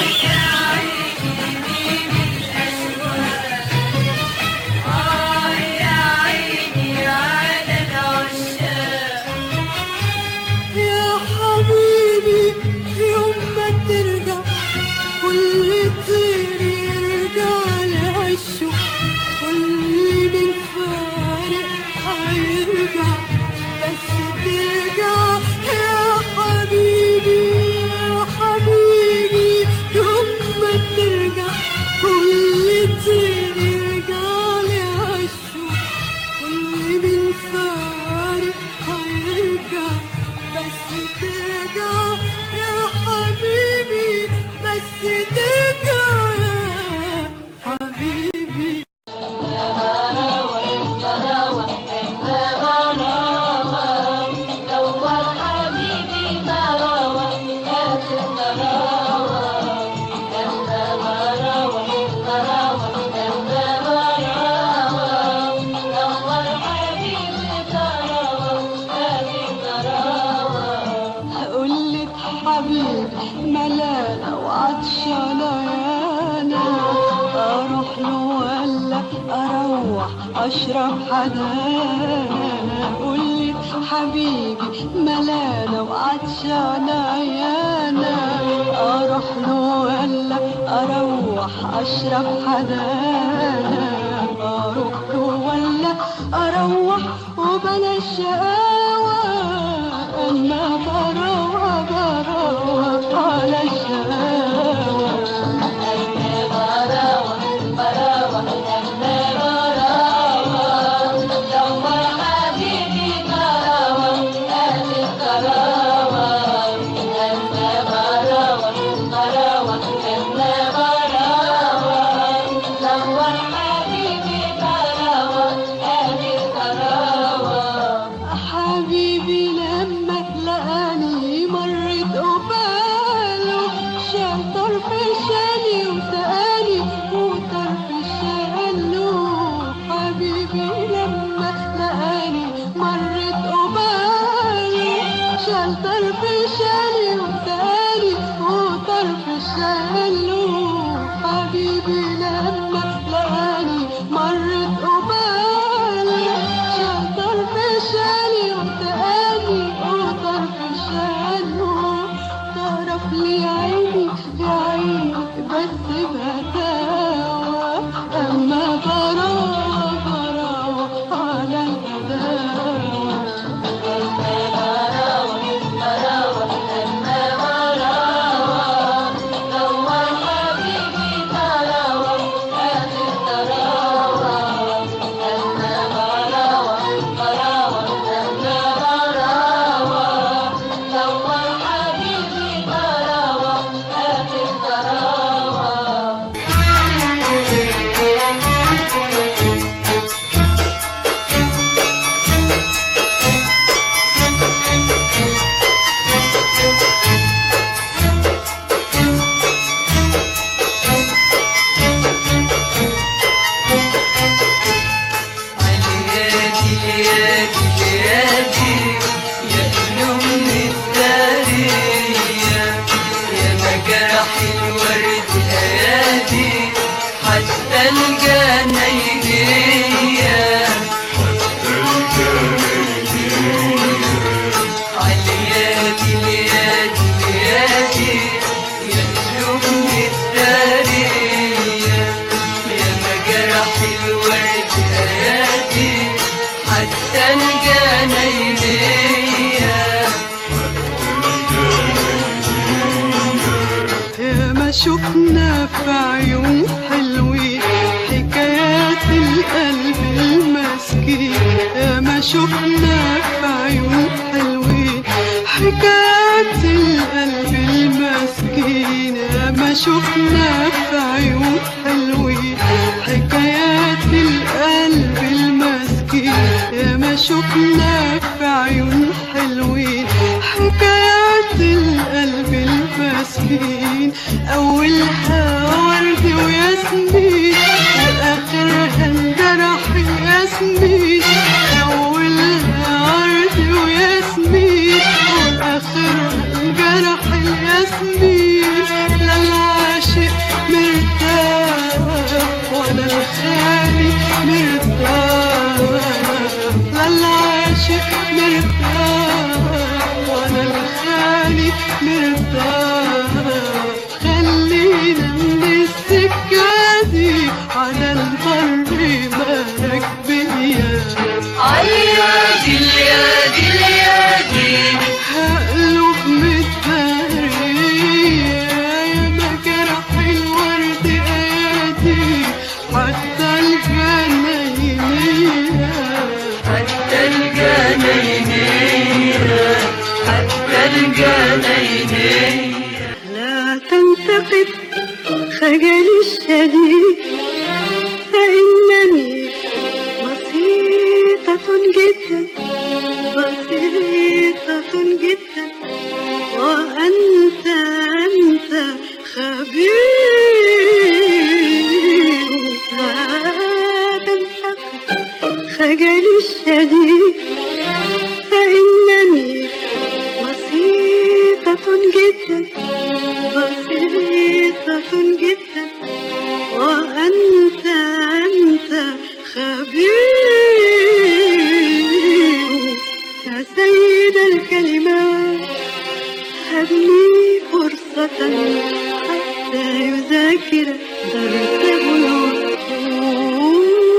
يا حبيبي يوم ما ترجع كل طير يرجع لعشه كل من فارق هيرجع بس ترجع يا حبيبي يا حبيبي يوم ما ترجع كل طير يرجع لعشه كل من فارق هيرجع بس ترجع يا حبيبي بس ترجع يا حبيبي قلت حبيبي ملانة وعطشانة يانا أروح له ولا أروح أشرب حدانا قلت حبيبي ملانة وعطشانة يانا أروح له ولا أروح أشرب حدانا أروح له ولا أروح وبلا شقاوة أما بروى بروى على الشقاوة حبيبي لما لقاني مرت قباله شال طرف شاني وسألي وطرف شاله حبيبي لما لقاني مرت قباله شال طرف شاني وسألي وطرف شاله حبيبي لما لقاني مرت قباله شال طرف شاني وسألي وطرف شاله طرف لي عيني يا عيني بس بهداوة أما براوة براوة على الهداوة عليادي يادي يادي يا قلوب الدارية يا مجرح الورد ايادي حتى الجنايجية عليادي اليادي اليادي يا قلوب الدارية شفنا في عيون حلوين حكايات القلب المسكين ما شفنا في عيون حلوين حكايات القلب المسكين يا ما شفنا في عيون حلوين حكايات القلب المسكين أولها ورد وياسمين وآخرها انجرح ياسمين أولها ورد وياسمين وآخرها انجرح الياسمين لا العاشق مرتاح ولا الخالي مرتاح لا العاشق مرتاح ولا الخالي مرتاح خلينا من السكة دي على البر مالك بيا عاليادي اليادي اليادي هقلب متهرية يا مجرح الورد ايادي حتى الجناينية حتى الجنينية حتى الجنينية لا تنتقد خجل الشديد فإنني بسيطة جدا بسيطة جدا وأنت أنت خبير لا تنتقد خجل الشديد فإنني بسيطة جدا بسيطة جدا وأنت أنت خبير يا سيد الكلمات هب لي فرصة حتى يذاكر درسه العقول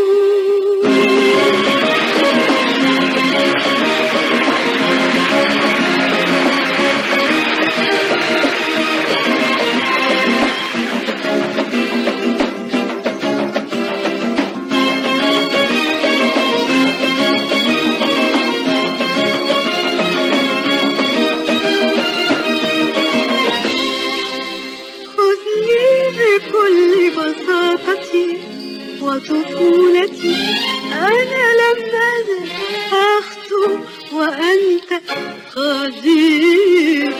خذني بكل بساطتي وطفولتي أنا لم أزل أخطو وأنت قدير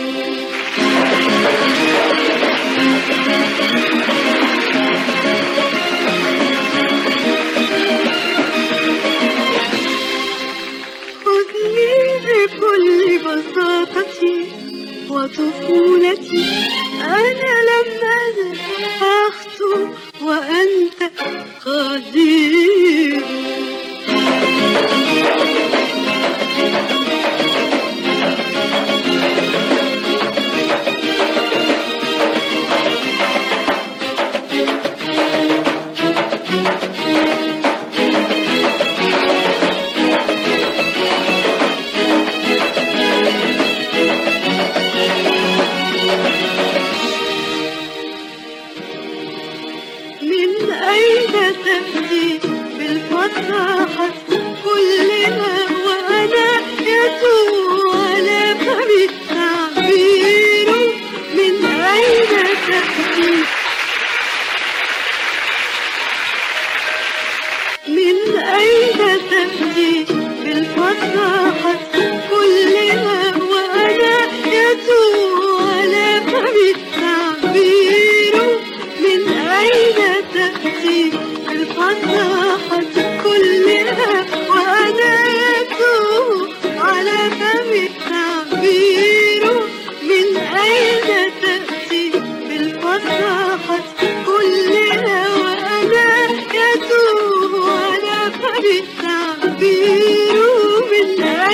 خذني بكل بساطتي وطفولتي أنا لم أزل أخطو وأنت قدير من أين تأتي بالفصاحة كلنا وأنا يتوه على فم التعبير من أين تأتي من أين تأتي بالفصاحة كلنا وأنا يتوه على فم التعبير من أين تأتي الفصاحة كلها وأنا يتوه على فم التعبير من أين تأتي بالفصاحة كلها وأنا يتوه على فم التعبير من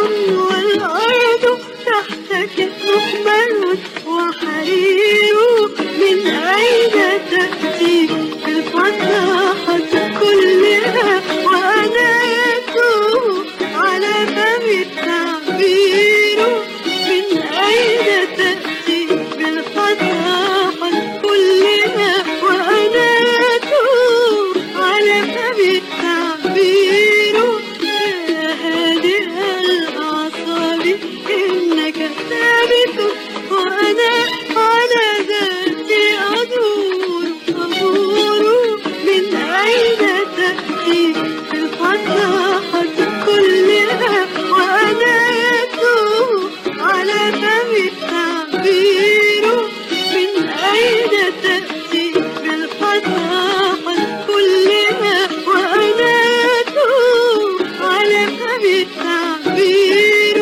والأرض تحتك مخمر وحرير من أين تأتي الفصاحة كلها وأنا يتوه على فم التعبير من أين تأتي بالفصاحة كلها وأنا يتوه على فم التعبير يا هادئ الأعصاب إنك ثابت وأنا على ذاتي أدور أدور من أين تأتي الفصاحة كلها وأنا يتوه على فم التعبير من أين تأتي بالفصاحة كلها وأنا يتوه على فم التعبير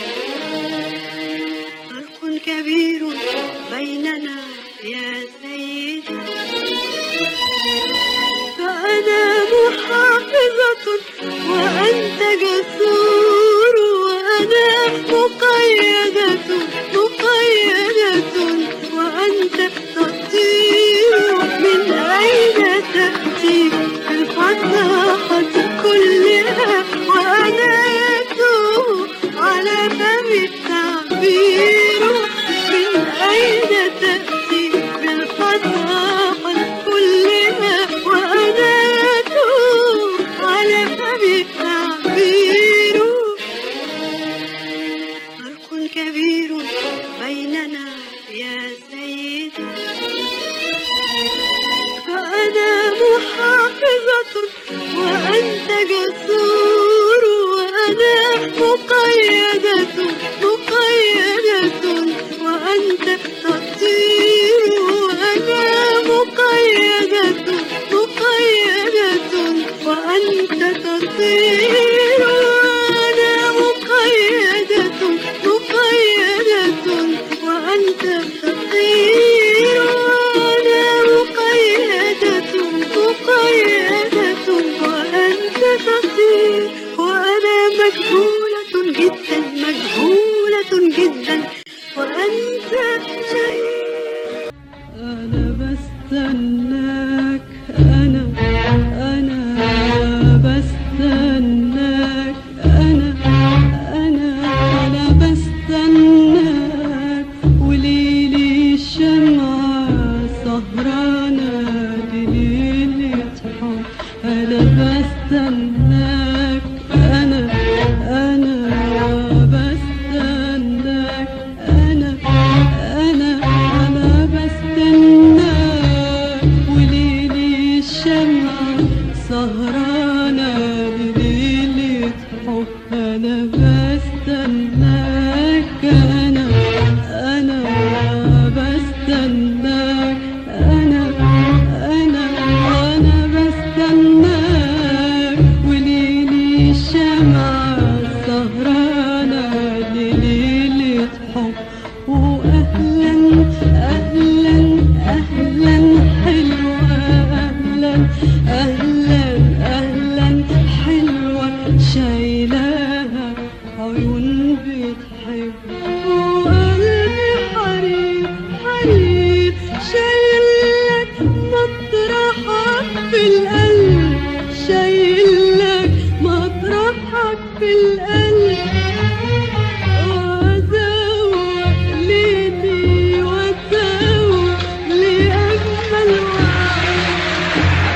فرق كبير بيننا يا سيدي فأنا محافظة وأنت جسور وأنا مقيدة مقيدة وأنت تطير من أين تأتي الفصاحة كلها وأنا يتوه على فم التعبير من أين تأتي بالفصاحة كلها وأنا يتوه على فم التعبير فرق كبير بيننا يا سيدي فأنا محافظة وأنت جسور وأنا مقيدة مقيدة وأنت تطير وأنا مقيدة مقيدة وأنت تطير وأنا مقيدة مقيدة وأنت تطير وأنا مقيدة مقيدة وأنت تطير وأنا مجهولة جدا مجهولة جدا وأنت شيء أنا بستناك أنا أنا بستناك أنا أنا أنا بستناك وليلي الشمعة سهرانة لليلة حب أنا بستناك أنا أنا بستناك أنا أنا أنا بستناك وليلي الشمعة سهرانة لليلة حب أنا بستناك أنا أنا بستناك أنا أنا أنا بستناك وليلي الشمعة سهرانة لليلة حب وأهلا أهلا أهلا حلوة أهلا أهلا أهلا حلوة شايلاها عيون بتحب وقلبي حرير حرير شايلك مطرحك في القلب شايلك مطرحك في القلب وأزوق ليلي وأزوق لأجمل وعد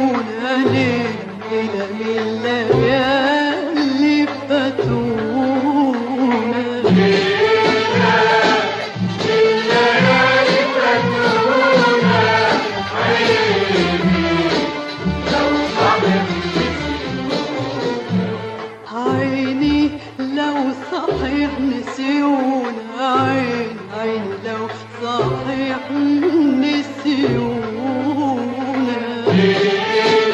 نسيونا ليه إلى من الليالي فاتونا عيني لو صحيح نسيونا عين عيني لو صحيح نسيونا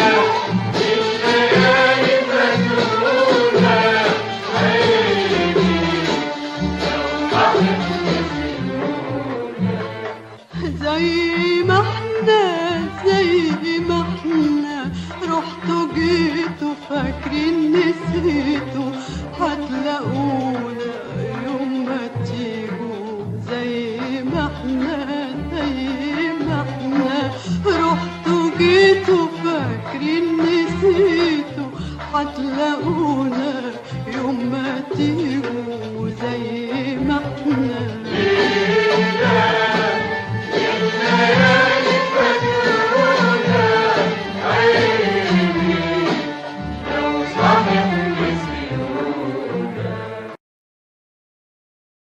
زي ما احنا زي ما احنا رحتوا جيتوا فاكرين نسيتوا هتلاقونا يوم ما تيجوا زي ما احنا زي ما احنا رحتوا جيتوا فاكرين نسيتوا هتلاقونا يوم ما تيجوا